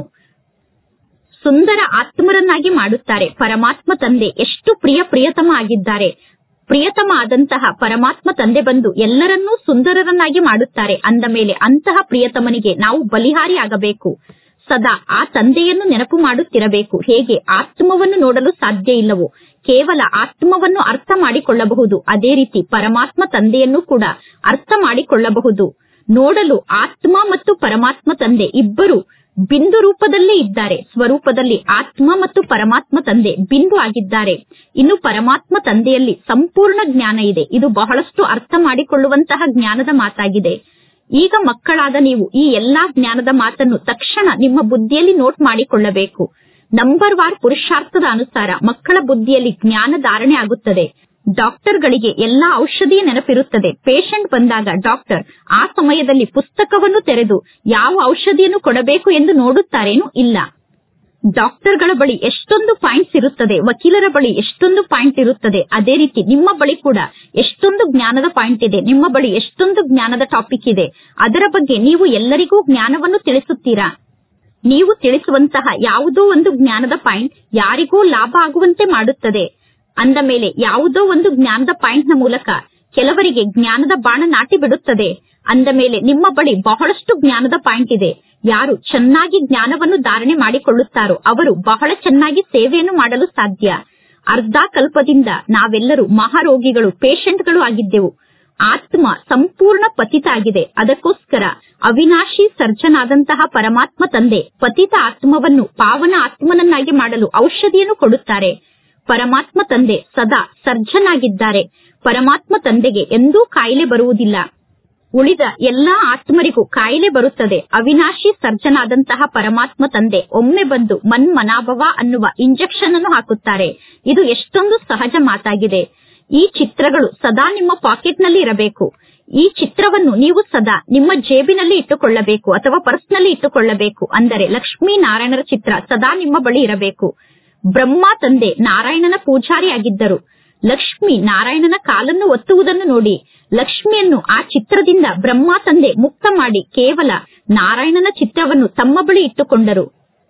ಸುಂದರ ಆತ್ಮರನ್ನಾಗಿ ಮಾಡುತ್ತಾರೆ ಪರಮಾತ್ಮ ತಂದೆ ಎಷ್ಟು ಪ್ರಿಯ ಪ್ರಿಯತಮ ಆಗಿದ್ದಾರೆ ಪ್ರಿಯತಮ ಆದಂತಹ ಪರಮಾತ್ಮ ತಂದೆ ಬಂದು ಎಲ್ಲರನ್ನೂ ಸುಂದರರನ್ನಾಗಿ ಮಾಡುತ್ತಾರೆ ಅಂದ ಮೇಲೆ ಅಂತಹ ಪ್ರಿಯತಮನಿಗೆ ನಾವು ಬಲಿಹಾರಿ ಆಗಬೇಕು ಸದಾ ಆ ತಂದೆಯನ್ನು ನೆನಪು ಮಾಡುತ್ತಿರಬೇಕು ಹೇಗೆ ಆತ್ಮವನ್ನು ನೋಡಲು ಸಾಧ್ಯ ಇಲ್ಲವೋ ಕೇವಲ ಆತ್ಮವನ್ನು ಅರ್ಥ ಮಾಡಿಕೊಳ್ಳಬಹುದು ಅದೇ ರೀತಿ ಪರಮಾತ್ಮ ತಂದೆಯನ್ನು ಕೂಡ ಅರ್ಥ ಮಾಡಿಕೊಳ್ಳಬಹುದು ನೋಡಲು ಆತ್ಮ ಮತ್ತು ಪರಮಾತ್ಮ ತಂದೆ ಇಬ್ಬರು ಬಿಂದು ರೂಪದಲ್ಲೇ ಇದ್ದಾರೆ ಸ್ವರೂಪದಲ್ಲಿ ಆತ್ಮ ಮತ್ತು ಪರಮಾತ್ಮ ತಂದೆ ಬಿಂದು ಆಗಿದ್ದಾರೆ ಇನ್ನು ಪರಮಾತ್ಮ ತಂದೆಯಲ್ಲಿ ಸಂಪೂರ್ಣ ಜ್ಞಾನ ಇದೆ ಇದು ಬಹಳಷ್ಟು ಅರ್ಥ ಮಾಡಿಕೊಳ್ಳುವಂತಹ ಜ್ಞಾನದ ಮಾತಾಗಿದೆ ಈಗ ಮಕ್ಕಳಾದ ನೀವು ಈ ಎಲ್ಲಾ ಜ್ಞಾನದ ಮಾತನ್ನು ತಕ್ಷಣ ನಿಮ್ಮ ಬುದ್ಧಿಯಲ್ಲಿ ನೋಟ್ ಮಾಡಿಕೊಳ್ಳಬೇಕು ನಂಬರ್ ವಾರ್ ಪುರುಷಾರ್ಥದ ಅನುಸಾರ ಮಕ್ಕಳ ಬುದ್ಧಿಯಲ್ಲಿ ಜ್ಞಾನ ಧಾರಣೆ ಆಗುತ್ತದೆ ಡಾಕ್ಟರ್ಗಳಿಗೆ ಎಲ್ಲಾ ಔಷಧಿಯ ನೆನಪಿರುತ್ತದೆ ಪೇಷಂಟ್ ಬಂದಾಗ ಡಾಕ್ಟರ್ ಆ ಸಮಯದಲ್ಲಿ ಪುಸ್ತಕವನ್ನು ತೆರೆದು ಯಾವ ಔಷಧಿಯನ್ನು ಕೊಡಬೇಕು ಎಂದು ನೋಡುತ್ತಾರೇನೂ ಇಲ್ಲ ಡಾಕ್ಟರ್ಗಳ ಬಳಿ ಎಷ್ಟೊಂದು ಪಾಯಿಂಟ್ಸ್ ಇರುತ್ತದೆ ವಕೀಲರ ಬಳಿ ಎಷ್ಟೊಂದು ಪಾಯಿಂಟ್ ಇರುತ್ತದೆ ಅದೇ ರೀತಿ ನಿಮ್ಮ ಬಳಿ ಕೂಡ ಎಷ್ಟೊಂದು ಜ್ಞಾನದ ಪಾಯಿಂಟ್ ಇದೆ ನಿಮ್ಮ ಬಳಿ ಎಷ್ಟೊಂದು ಜ್ಞಾನದ ಟಾಪಿಕ್ ಇದೆ ಅದರ ಬಗ್ಗೆ ನೀವು ಎಲ್ಲರಿಗೂ ಜ್ಞಾನವನ್ನು ತಿಳಿಸುತ್ತೀರಾ ನೀವು ತಿಳಿಸುವಂತಹ ಯಾವುದೋ ಒಂದು ಜ್ಞಾನದ ಪಾಯಿಂಟ್ ಯಾರಿಗೂ ಲಾಭ ಆಗುವಂತೆ ಮಾಡುತ್ತದೆ ಅಂದ ಮೇಲೆ ಯಾವುದೋ ಒಂದು ಜ್ಞಾನದ ಪಾಯಿಂಟ್ ನ ಮೂಲಕ ಕೆಲವರಿಗೆ ಜ್ಞಾನದ ಬಾಣ ನಾಟಿ ಬಿಡುತ್ತದೆ ಅಂದ ಮೇಲೆ ನಿಮ್ಮ ಬಳಿ ಬಹಳಷ್ಟು ಜ್ಞಾನದ ಪಾಯಿಂಟ್ ಇದೆ ಯಾರು ಚೆನ್ನಾಗಿ ಜ್ಞಾನವನ್ನು ಧಾರಣೆ ಮಾಡಿಕೊಳ್ಳುತ್ತಾರೋ ಅವರು ಬಹಳ ಚೆನ್ನಾಗಿ ಸೇವೆಯನ್ನು ಮಾಡಲು ಸಾಧ್ಯ ಅರ್ಧ ಕಲ್ಪದಿಂದ ನಾವೆಲ್ಲರೂ ಮಹಾರೋಗಿಗಳು ಪೇಷಂಟ್ಗಳು ಆಗಿದ್ದೆವು ಆತ್ಮ ಸಂಪೂರ್ಣ ಪತಿತ ಆಗಿದೆ ಅದಕ್ಕೋಸ್ಕರ ಅವಿನಾಶಿ ಸರ್ಜನಾದಂತಹ ಪರಮಾತ್ಮ ತಂದೆ ಪತಿತ ಆತ್ಮವನ್ನು ಪಾವನ ಆತ್ಮನನ್ನಾಗಿ ಮಾಡಲು ಔಷಧಿಯನ್ನು ಕೊಡುತ್ತಾರೆ ಪರಮಾತ್ಮ ತಂದೆ ಸದಾ ಸರ್ಜನಾಗಿದ್ದಾರೆ ಪರಮಾತ್ಮ ತಂದೆಗೆ ಎಂದೂ ಕಾಯಿಲೆ ಬರುವುದಿಲ್ಲ ಉಳಿದ ಎಲ್ಲಾ ಆತ್ಮರಿಗೂ ಕಾಯಿಲೆ ಬರುತ್ತದೆ ಅವಿನಾಶಿ ಸರ್ಜನಾದಂತಹ ಪರಮಾತ್ಮ ತಂದೆ ಒಮ್ಮೆ ಬಂದು ಮನ್ಮನಾಭವ ಅನ್ನುವ ಇಂಜೆಕ್ಷನ್ ಅನ್ನು ಹಾಕುತ್ತಾರೆ ಇದು ಎಷ್ಟೊಂದು ಸಹಜ ಮಾತಾಗಿದೆ ಈ ಚಿತ್ರಗಳು ಸದಾ ನಿಮ್ಮ ಪಾಕೆಟ್ ನಲ್ಲಿ ಇರಬೇಕು ಈ ಚಿತ್ರವನ್ನು ನೀವು ಸದಾ ನಿಮ್ಮ ಜೇಬಿನಲ್ಲಿ ಇಟ್ಟುಕೊಳ್ಳಬೇಕು ಅಥವಾ ಪರ್ಸ್ನಲ್ಲಿ ಇಟ್ಟುಕೊಳ್ಳಬೇಕು ಅಂದರೆ ಲಕ್ಷ್ಮೀ ನಾರಾಯಣರ ಚಿತ್ರ ಸದಾ ನಿಮ್ಮ ಬಳಿ ಇರಬೇಕು ಬ್ರಹ್ಮ ತಂದೆ ನಾರಾಯಣನ ಪೂಜಾರಿ ಆಗಿದ್ದರು ಲಕ್ಷ್ಮಿ ನಾರಾಯಣನ ಕಾಲನ್ನು ಒತ್ತುವುದನ್ನು ನೋಡಿ ಲಕ್ಷ್ಮಿಯನ್ನು ಆ ಚಿತ್ರದಿಂದ ಬ್ರಹ್ಮ ತಂದೆ ಮುಕ್ತ ಮಾಡಿ ಕೇವಲ ನಾರಾಯಣನ ಚಿತ್ರವನ್ನು ತಮ್ಮ ಬಳಿ ಇಟ್ಟುಕೊಂಡರು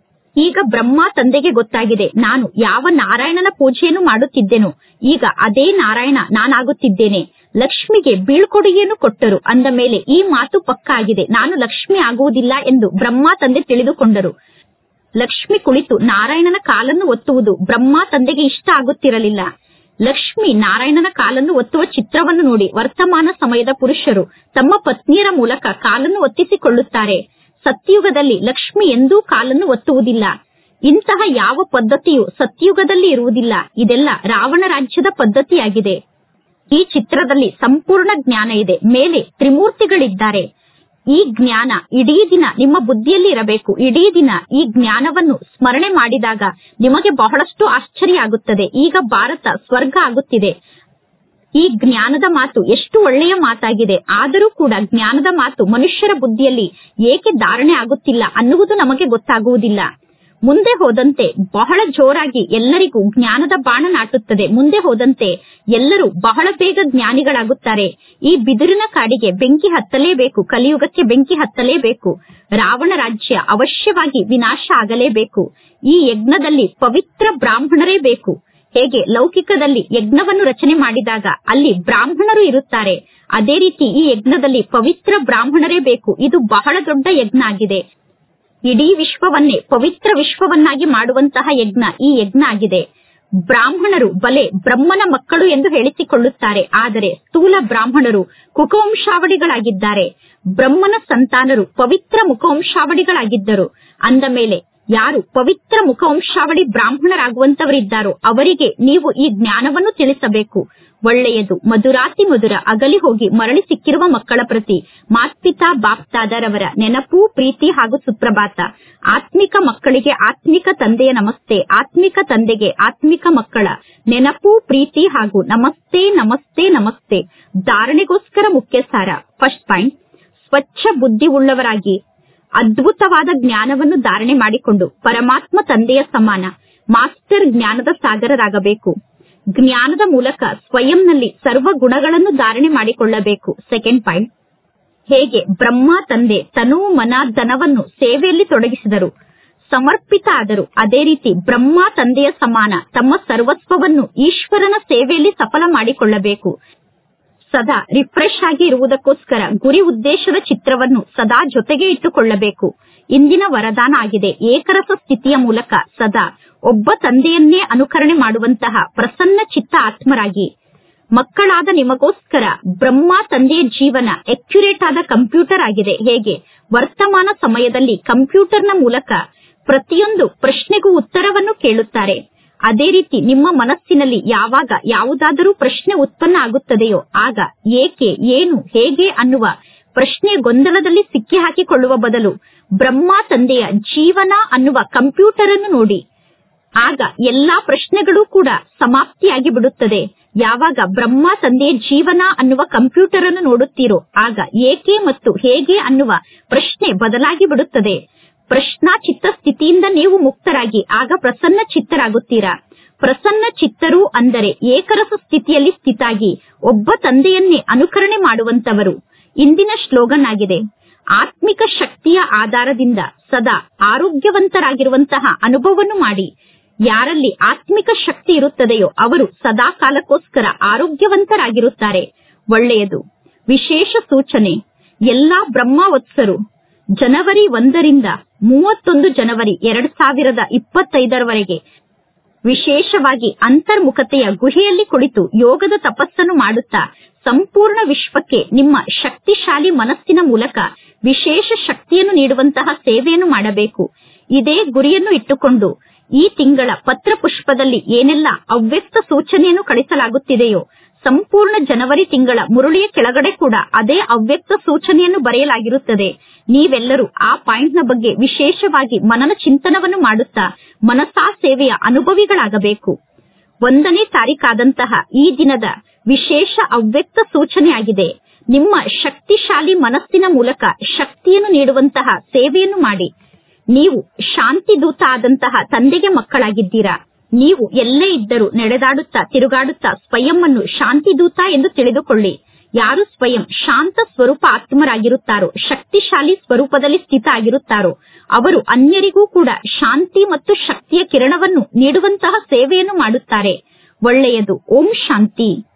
ಈಗ ಬ್ರಹ್ಮ ತಂದೆಗೆ ಗೊತ್ತಾಗಿದೆ ನಾನು ಯಾವ ನಾರಾಯಣನ ಪೂಜೆಯನ್ನು ಮಾಡುತ್ತಿದ್ದೆನೋ ಈಗ ಅದೇ ನಾರಾಯಣ ನಾನಾಗುತ್ತಿದ್ದೇನೆ ಲಕ್ಷ್ಮಿಗೆ ಬೀಳ್ಕೊಡುಗೆಯನ್ನು ಕೊಟ್ಟರು ಅಂದ ಮೇಲೆ ಈ ಮಾತು ಪಕ್ಕ ಆಗಿದೆ ನಾನು ಲಕ್ಷ್ಮಿ ಆಗುವುದಿಲ್ಲ ಎಂದು ಬ್ರಹ್ಮ ತಂದೆ ತಿಳಿದುಕೊಂಡರು ಲಕ್ಷ್ಮಿ ಕುಳಿತು ನಾರಾಯಣನ ಕಾಲನ್ನು ಒತ್ತುವುದು ಬ್ರಹ್ಮ ತಂದೆಗೆ ಇಷ್ಟ ಆಗುತ್ತಿರಲಿಲ್ಲ ಲಕ್ಷ್ಮಿ ನಾರಾಯಣನ ಕಾಲನ್ನು ಒತ್ತುವ ಚಿತ್ರವನ್ನು ನೋಡಿ ವರ್ತಮಾನ ಸಮಯದ ಪುರುಷರು ತಮ್ಮ ಪತ್ನಿಯರ ಮೂಲಕ ಕಾಲನ್ನು ಒತ್ತಿಸಿಕೊಳ್ಳುತ್ತಾರೆ ಸತ್ಯುಗದಲ್ಲಿ ಲಕ್ಷ್ಮಿ ಎಂದೂ ಕಾಲನ್ನು ಒತ್ತುವುದಿಲ್ಲ ಇಂತಹ ಯಾವ ಪದ್ಧತಿಯು ಸತ್ಯುಗದಲ್ಲಿ ಇರುವುದಿಲ್ಲ ಇದೆಲ್ಲ ರಾವಣ ರಾಜ್ಯದ ಪದ್ಧತಿಯಾಗಿದೆ ಈ ಚಿತ್ರದಲ್ಲಿ ಸಂಪೂರ್ಣ ಜ್ಞಾನ ಇದೆ ಮೇಲೆ ತ್ರಿಮೂರ್ತಿಗಳಿದ್ದಾರೆ ಈ ಜ್ಞಾನ ಇಡೀ ದಿನ ನಿಮ್ಮ ಬುದ್ಧಿಯಲ್ಲಿ ಇರಬೇಕು ಇಡೀ ದಿನ ಈ ಜ್ಞಾನವನ್ನು ಸ್ಮರಣೆ ಮಾಡಿದಾಗ ನಿಮಗೆ ಬಹಳಷ್ಟು ಆಶ್ಚರ್ಯ ಆಗುತ್ತದೆ ಈಗ ಭಾರತ ಸ್ವರ್ಗ ಆಗುತ್ತಿದೆ ಈ ಜ್ಞಾನದ ಮಾತು ಎಷ್ಟು ಒಳ್ಳೆಯ ಮಾತಾಗಿದೆ ಆದರೂ ಕೂಡ ಜ್ಞಾನದ ಮಾತು ಮನುಷ್ಯರ ಬುದ್ಧಿಯಲ್ಲಿ ಏಕೆ ಧಾರಣೆ ಆಗುತ್ತಿಲ್ಲ ಅನ್ನುವುದು ನಮಗೆ ಗೊತ್ತಾಗುವುದಿಲ್ಲ ಮುಂದೆ ಹೋದಂತೆ ಬಹಳ ಜೋರಾಗಿ ಎಲ್ಲರಿಗೂ ಜ್ಞಾನದ ಬಾಣ ನಾಟುತ್ತದೆ ಮುಂದೆ ಹೋದಂತೆ ಎಲ್ಲರೂ ಬಹಳ ಬೇಗ ಜ್ಞಾನಿಗಳಾಗುತ್ತಾರೆ ಈ ಬಿದಿರಿನ ಕಾಡಿಗೆ ಬೆಂಕಿ ಹತ್ತಲೇಬೇಕು ಕಲಿಯುಗಕ್ಕೆ ಬೆಂಕಿ ಹತ್ತಲೇಬೇಕು ರಾವಣ ರಾಜ್ಯ ಅವಶ್ಯವಾಗಿ ವಿನಾಶ ಆಗಲೇಬೇಕು ಈ ಯಜ್ಞದಲ್ಲಿ ಪವಿತ್ರ ಬ್ರಾಹ್ಮಣರೇ ಬೇಕು ಹೇಗೆ ಲೌಕಿಕದಲ್ಲಿ ಯಜ್ಞವನ್ನು ರಚನೆ ಮಾಡಿದಾಗ ಅಲ್ಲಿ ಬ್ರಾಹ್ಮಣರು ಇರುತ್ತಾರೆ ಅದೇ ರೀತಿ ಈ ಯಜ್ಞದಲ್ಲಿ ಪವಿತ್ರ ಬ್ರಾಹ್ಮಣರೇ ಬೇಕು ಇದು ಬಹಳ ದೊಡ್ಡ ಯಜ್ಞ ಆಗಿದೆ ಇಡೀ ವಿಶ್ವವನ್ನೇ ಪವಿತ್ರ ವಿಶ್ವವನ್ನಾಗಿ ಮಾಡುವಂತಹ ಯಜ್ಞ ಈ ಯಜ್ಞ ಆಗಿದೆ ಬ್ರಾಹ್ಮಣರು ಬಲೆ ಬ್ರಹ್ಮನ ಮಕ್ಕಳು ಎಂದು ಹೇಳಿಸಿಕೊಳ್ಳುತ್ತಾರೆ ಆದರೆ ಸ್ಥೂಲ ಬ್ರಾಹ್ಮಣರು ಕುಕವಂಶಾವಳಿಗಳಾಗಿದ್ದಾರೆ ಬ್ರಹ್ಮನ ಸಂತಾನರು ಪವಿತ್ರ ಮುಖವಂಶಾವಳಿಗಳಾಗಿದ್ದರು ಅಂದ ಮೇಲೆ ಯಾರು ಪವಿತ್ರ ಮುಖವಂಶಾವಳಿ ಬ್ರಾಹ್ಮಣರಾಗುವಂತವರಿದ್ದಾರೋ ಅವರಿಗೆ ನೀವು ಈ ಜ್ಞಾನವನ್ನು ತಿಳಿಸಬೇಕು ಒಳ್ಳೆಯದು ಮಧುರಾತಿ ಮಧುರ ಅಗಲಿ ಹೋಗಿ ಮರಳಿ ಸಿಕ್ಕಿರುವ ಮಕ್ಕಳ ಪ್ರತಿ ಮಾತ್ಪಿತಾ ಬಾಪ್ತಾದರವರ ನೆನಪು ಪ್ರೀತಿ ಹಾಗೂ ಸುಪ್ರಭಾತ ಆತ್ಮಿಕ ಮಕ್ಕಳಿಗೆ ಆತ್ಮಿಕ ತಂದೆಯ ನಮಸ್ತೆ ಆತ್ಮಿಕ ತಂದೆಗೆ ಆತ್ಮಿಕ ಮಕ್ಕಳ ನೆನಪು ಪ್ರೀತಿ ಹಾಗೂ ನಮಸ್ತೆ ನಮಸ್ತೆ ನಮಸ್ತೆ ಧಾರಣೆಗೋಸ್ಕರ ಮುಖ್ಯ ಸಾರ ಫಸ್ಟ್ ಪಾಯಿಂಟ್ ಸ್ವಚ್ಛ ಬುದ್ಧಿ ಉಳ್ಳವರಾಗಿ ಅದ್ಭುತವಾದ ಜ್ಞಾನವನ್ನು ಧಾರಣೆ ಮಾಡಿಕೊಂಡು ಪರಮಾತ್ಮ ತಂದೆಯ ಸಮಾನ ಮಾಸ್ಟರ್ ಜ್ಞಾನದ ಸಾಗರರಾಗಬೇಕು ಜ್ಞಾನದ ಮೂಲಕ ಸ್ವಯಂನಲ್ಲಿ ಸರ್ವ ಗುಣಗಳನ್ನು ಧಾರಣೆ ಮಾಡಿಕೊಳ್ಳಬೇಕು ಸೆಕೆಂಡ್ ಪಾಯಿಂಟ್ ಹೇಗೆ ಬ್ರಹ್ಮ ತಂದೆ ತನು ಮನ ಧನವನ್ನು ಸೇವೆಯಲ್ಲಿ ತೊಡಗಿಸಿದರು ಸಮರ್ಪಿತ ಆದರು ಅದೇ ರೀತಿ ಬ್ರಹ್ಮ ತಂದೆಯ ಸಮಾನ ತಮ್ಮ ಸರ್ವಸ್ವವನ್ನು ಈಶ್ವರನ ಸೇವೆಯಲ್ಲಿ ಸಫಲ ಮಾಡಿಕೊಳ್ಳಬೇಕು ಸದಾ ರಿಫ್ರೆಶ್ ಆಗಿ ಇರುವುದಕ್ಕೋಸ್ಕರ ಗುರಿ ಉದ್ದೇಶದ ಚಿತ್ರವನ್ನು ಸದಾ ಜೊತೆಗೆ ಇಟ್ಟುಕೊಳ್ಳಬೇಕು ಇಂದಿನ ವರದಾನ ಆಗಿದೆ ಏಕರಸ ಸ್ಥಿತಿಯ ಮೂಲಕ ಸದಾ ಒಬ್ಬ ತಂದೆಯನ್ನೇ ಅನುಕರಣೆ ಮಾಡುವಂತಹ ಪ್ರಸನ್ನ ಚಿತ್ತ ಆತ್ಮರಾಗಿ ಮಕ್ಕಳಾದ ನಿಮಗೋಸ್ಕರ ಬ್ರಹ್ಮ ತಂದೆಯ ಜೀವನ ಅಕ್ಯುರೇಟ್ ಆದ ಕಂಪ್ಯೂಟರ್ ಆಗಿದೆ ಹೇಗೆ ವರ್ತಮಾನ ಸಮಯದಲ್ಲಿ ಕಂಪ್ಯೂಟರ್ನ ಮೂಲಕ ಪ್ರತಿಯೊಂದು ಪ್ರಶ್ನೆಗೂ ಉತ್ತರವನ್ನು ಕೇಳುತ್ತಾರೆ ಅದೇ ರೀತಿ ನಿಮ್ಮ ಮನಸ್ಸಿನಲ್ಲಿ ಯಾವಾಗ ಯಾವುದಾದರೂ ಪ್ರಶ್ನೆ ಉತ್ಪನ್ನ ಆಗುತ್ತದೆಯೋ ಆಗ ಏಕೆ ಏನು ಹೇಗೆ ಅನ್ನುವ ಪ್ರಶ್ನೆಯ ಗೊಂದಲದಲ್ಲಿ ಸಿಕ್ಕಿ ಹಾಕಿಕೊಳ್ಳುವ ಬದಲು ಬ್ರಹ್ಮ ತಂದೆಯ ಜೀವನ ಅನ್ನುವ ಕಂಪ್ಯೂಟರ್ ಅನ್ನು ನೋಡಿ ಆಗ ಎಲ್ಲಾ ಪ್ರಶ್ನೆಗಳು ಕೂಡ ಸಮಾಪ್ತಿಯಾಗಿ ಬಿಡುತ್ತದೆ ಯಾವಾಗ ಬ್ರಹ್ಮ ತಂದೆಯ ಜೀವನ ಅನ್ನುವ ಕಂಪ್ಯೂಟರ್ ಅನ್ನು ನೋಡುತ್ತೀರೋ ಆಗ ಏಕೆ ಮತ್ತು ಹೇಗೆ ಅನ್ನುವ ಪ್ರಶ್ನೆ ಬದಲಾಗಿ ಬಿಡುತ್ತದೆ ಪ್ರಶ್ನಾ ಚಿತ್ತ ಸ್ಥಿತಿಯಿಂದ ನೀವು ಮುಕ್ತರಾಗಿ ಆಗ ಪ್ರಸನ್ನ ಚಿತ್ತರಾಗುತ್ತೀರಾ ಪ್ರಸನ್ನ ಚಿತ್ತರು ಅಂದರೆ ಏಕರಸ ಸ್ಥಿತಿಯಲ್ಲಿ ಸ್ಥಿತಾಗಿ ಒಬ್ಬ ತಂದೆಯನ್ನೇ ಅನುಕರಣೆ ಮಾಡುವಂತವರು ಇಂದಿನ ಶ್ಲೋಗನ್ ಆಗಿದೆ ಆತ್ಮಿಕ ಶಕ್ತಿಯ ಆಧಾರದಿಂದ ಸದಾ ಆರೋಗ್ಯವಂತರಾಗಿರುವಂತಹ ಅನುಭವವನ್ನು ಮಾಡಿ ಯಾರಲ್ಲಿ ಆತ್ಮಿಕ ಶಕ್ತಿ ಇರುತ್ತದೆಯೋ ಅವರು ಸದಾ ಕಾಲಕ್ಕೋಸ್ಕರ ಆರೋಗ್ಯವಂತರಾಗಿರುತ್ತಾರೆ ಒಳ್ಳೆಯದು ವಿಶೇಷ ಸೂಚನೆ ಎಲ್ಲಾ ಬ್ರಹ್ಮವತ್ಸರು ಜನವರಿ ಒಂದರಿಂದ ಮೂವತ್ತೊಂದು ಜನವರಿ ಎರಡ್ ಸಾವಿರದ ಇಪ್ಪತ್ತೈದರವರೆಗೆ ವಿಶೇಷವಾಗಿ ಅಂತರ್ಮುಖತೆಯ ಗುಹೆಯಲ್ಲಿ ಕುಳಿತು ಯೋಗದ ತಪಸ್ಸನ್ನು ಮಾಡುತ್ತಾ ಸಂಪೂರ್ಣ ವಿಶ್ವಕ್ಕೆ ನಿಮ್ಮ ಶಕ್ತಿಶಾಲಿ ಮನಸ್ಸಿನ ಮೂಲಕ ವಿಶೇಷ ಶಕ್ತಿಯನ್ನು ನೀಡುವಂತಹ ಸೇವೆಯನ್ನು ಮಾಡಬೇಕು ಇದೇ ಗುರಿಯನ್ನು ಇಟ್ಟುಕೊಂಡು ಈ ತಿಂಗಳ ಪತ್ರ ಪುಷ್ಪದಲ್ಲಿ ಏನೆಲ್ಲ ಅವ್ಯಕ್ತ ಸೂಚನೆಯನ್ನು ಕಳಿಸಲಾಗುತ್ತಿದೆಯೋ ಸಂಪೂರ್ಣ ಜನವರಿ ತಿಂಗಳ ಮುರುಳಿಯ ಕೆಳಗಡೆ ಕೂಡ ಅದೇ ಅವ್ಯಕ್ತ ಸೂಚನೆಯನ್ನು ಬರೆಯಲಾಗಿರುತ್ತದೆ ನೀವೆಲ್ಲರೂ ಆ ಪಾಯಿಂಟ್ನ ಬಗ್ಗೆ ವಿಶೇಷವಾಗಿ ಮನನ ಚಿಂತನವನ್ನು ಮಾಡುತ್ತಾ ಮನಸಾ ಸೇವೆಯ ಅನುಭವಿಗಳಾಗಬೇಕು ಒಂದನೇ ತಾರೀಕಾದಂತಹ ಈ ದಿನದ ವಿಶೇಷ ಅವ್ಯಕ್ತ ಸೂಚನೆಯಾಗಿದೆ ನಿಮ್ಮ ಶಕ್ತಿಶಾಲಿ ಮನಸ್ಸಿನ ಮೂಲಕ ಶಕ್ತಿಯನ್ನು ನೀಡುವಂತಹ ಸೇವೆಯನ್ನು ಮಾಡಿ ನೀವು ಶಾಂತಿ ದೂತ ಆದಂತಹ ತಂದೆಗೆ ಮಕ್ಕಳಾಗಿದ್ದೀರಾ ನೀವು ಎಲ್ಲೇ ಇದ್ದರೂ ನಡೆದಾಡುತ್ತಾ ತಿರುಗಾಡುತ್ತಾ ಸ್ವಯಂ ಅನ್ನು ಶಾಂತಿ ದೂತ ಎಂದು ತಿಳಿದುಕೊಳ್ಳಿ ಯಾರು ಸ್ವಯಂ ಶಾಂತ ಸ್ವರೂಪ ಆತ್ಮರಾಗಿರುತ್ತಾರೋ ಶಕ್ತಿಶಾಲಿ ಸ್ವರೂಪದಲ್ಲಿ ಸ್ಥಿತ ಆಗಿರುತ್ತಾರೋ ಅವರು ಅನ್ಯರಿಗೂ ಕೂಡ ಶಾಂತಿ ಮತ್ತು ಶಕ್ತಿಯ ಕಿರಣವನ್ನು ನೀಡುವಂತಹ ಸೇವೆಯನ್ನು ಮಾಡುತ್ತಾರೆ ಒಳ್ಳೆಯದು ಓಂ ಶಾಂತಿ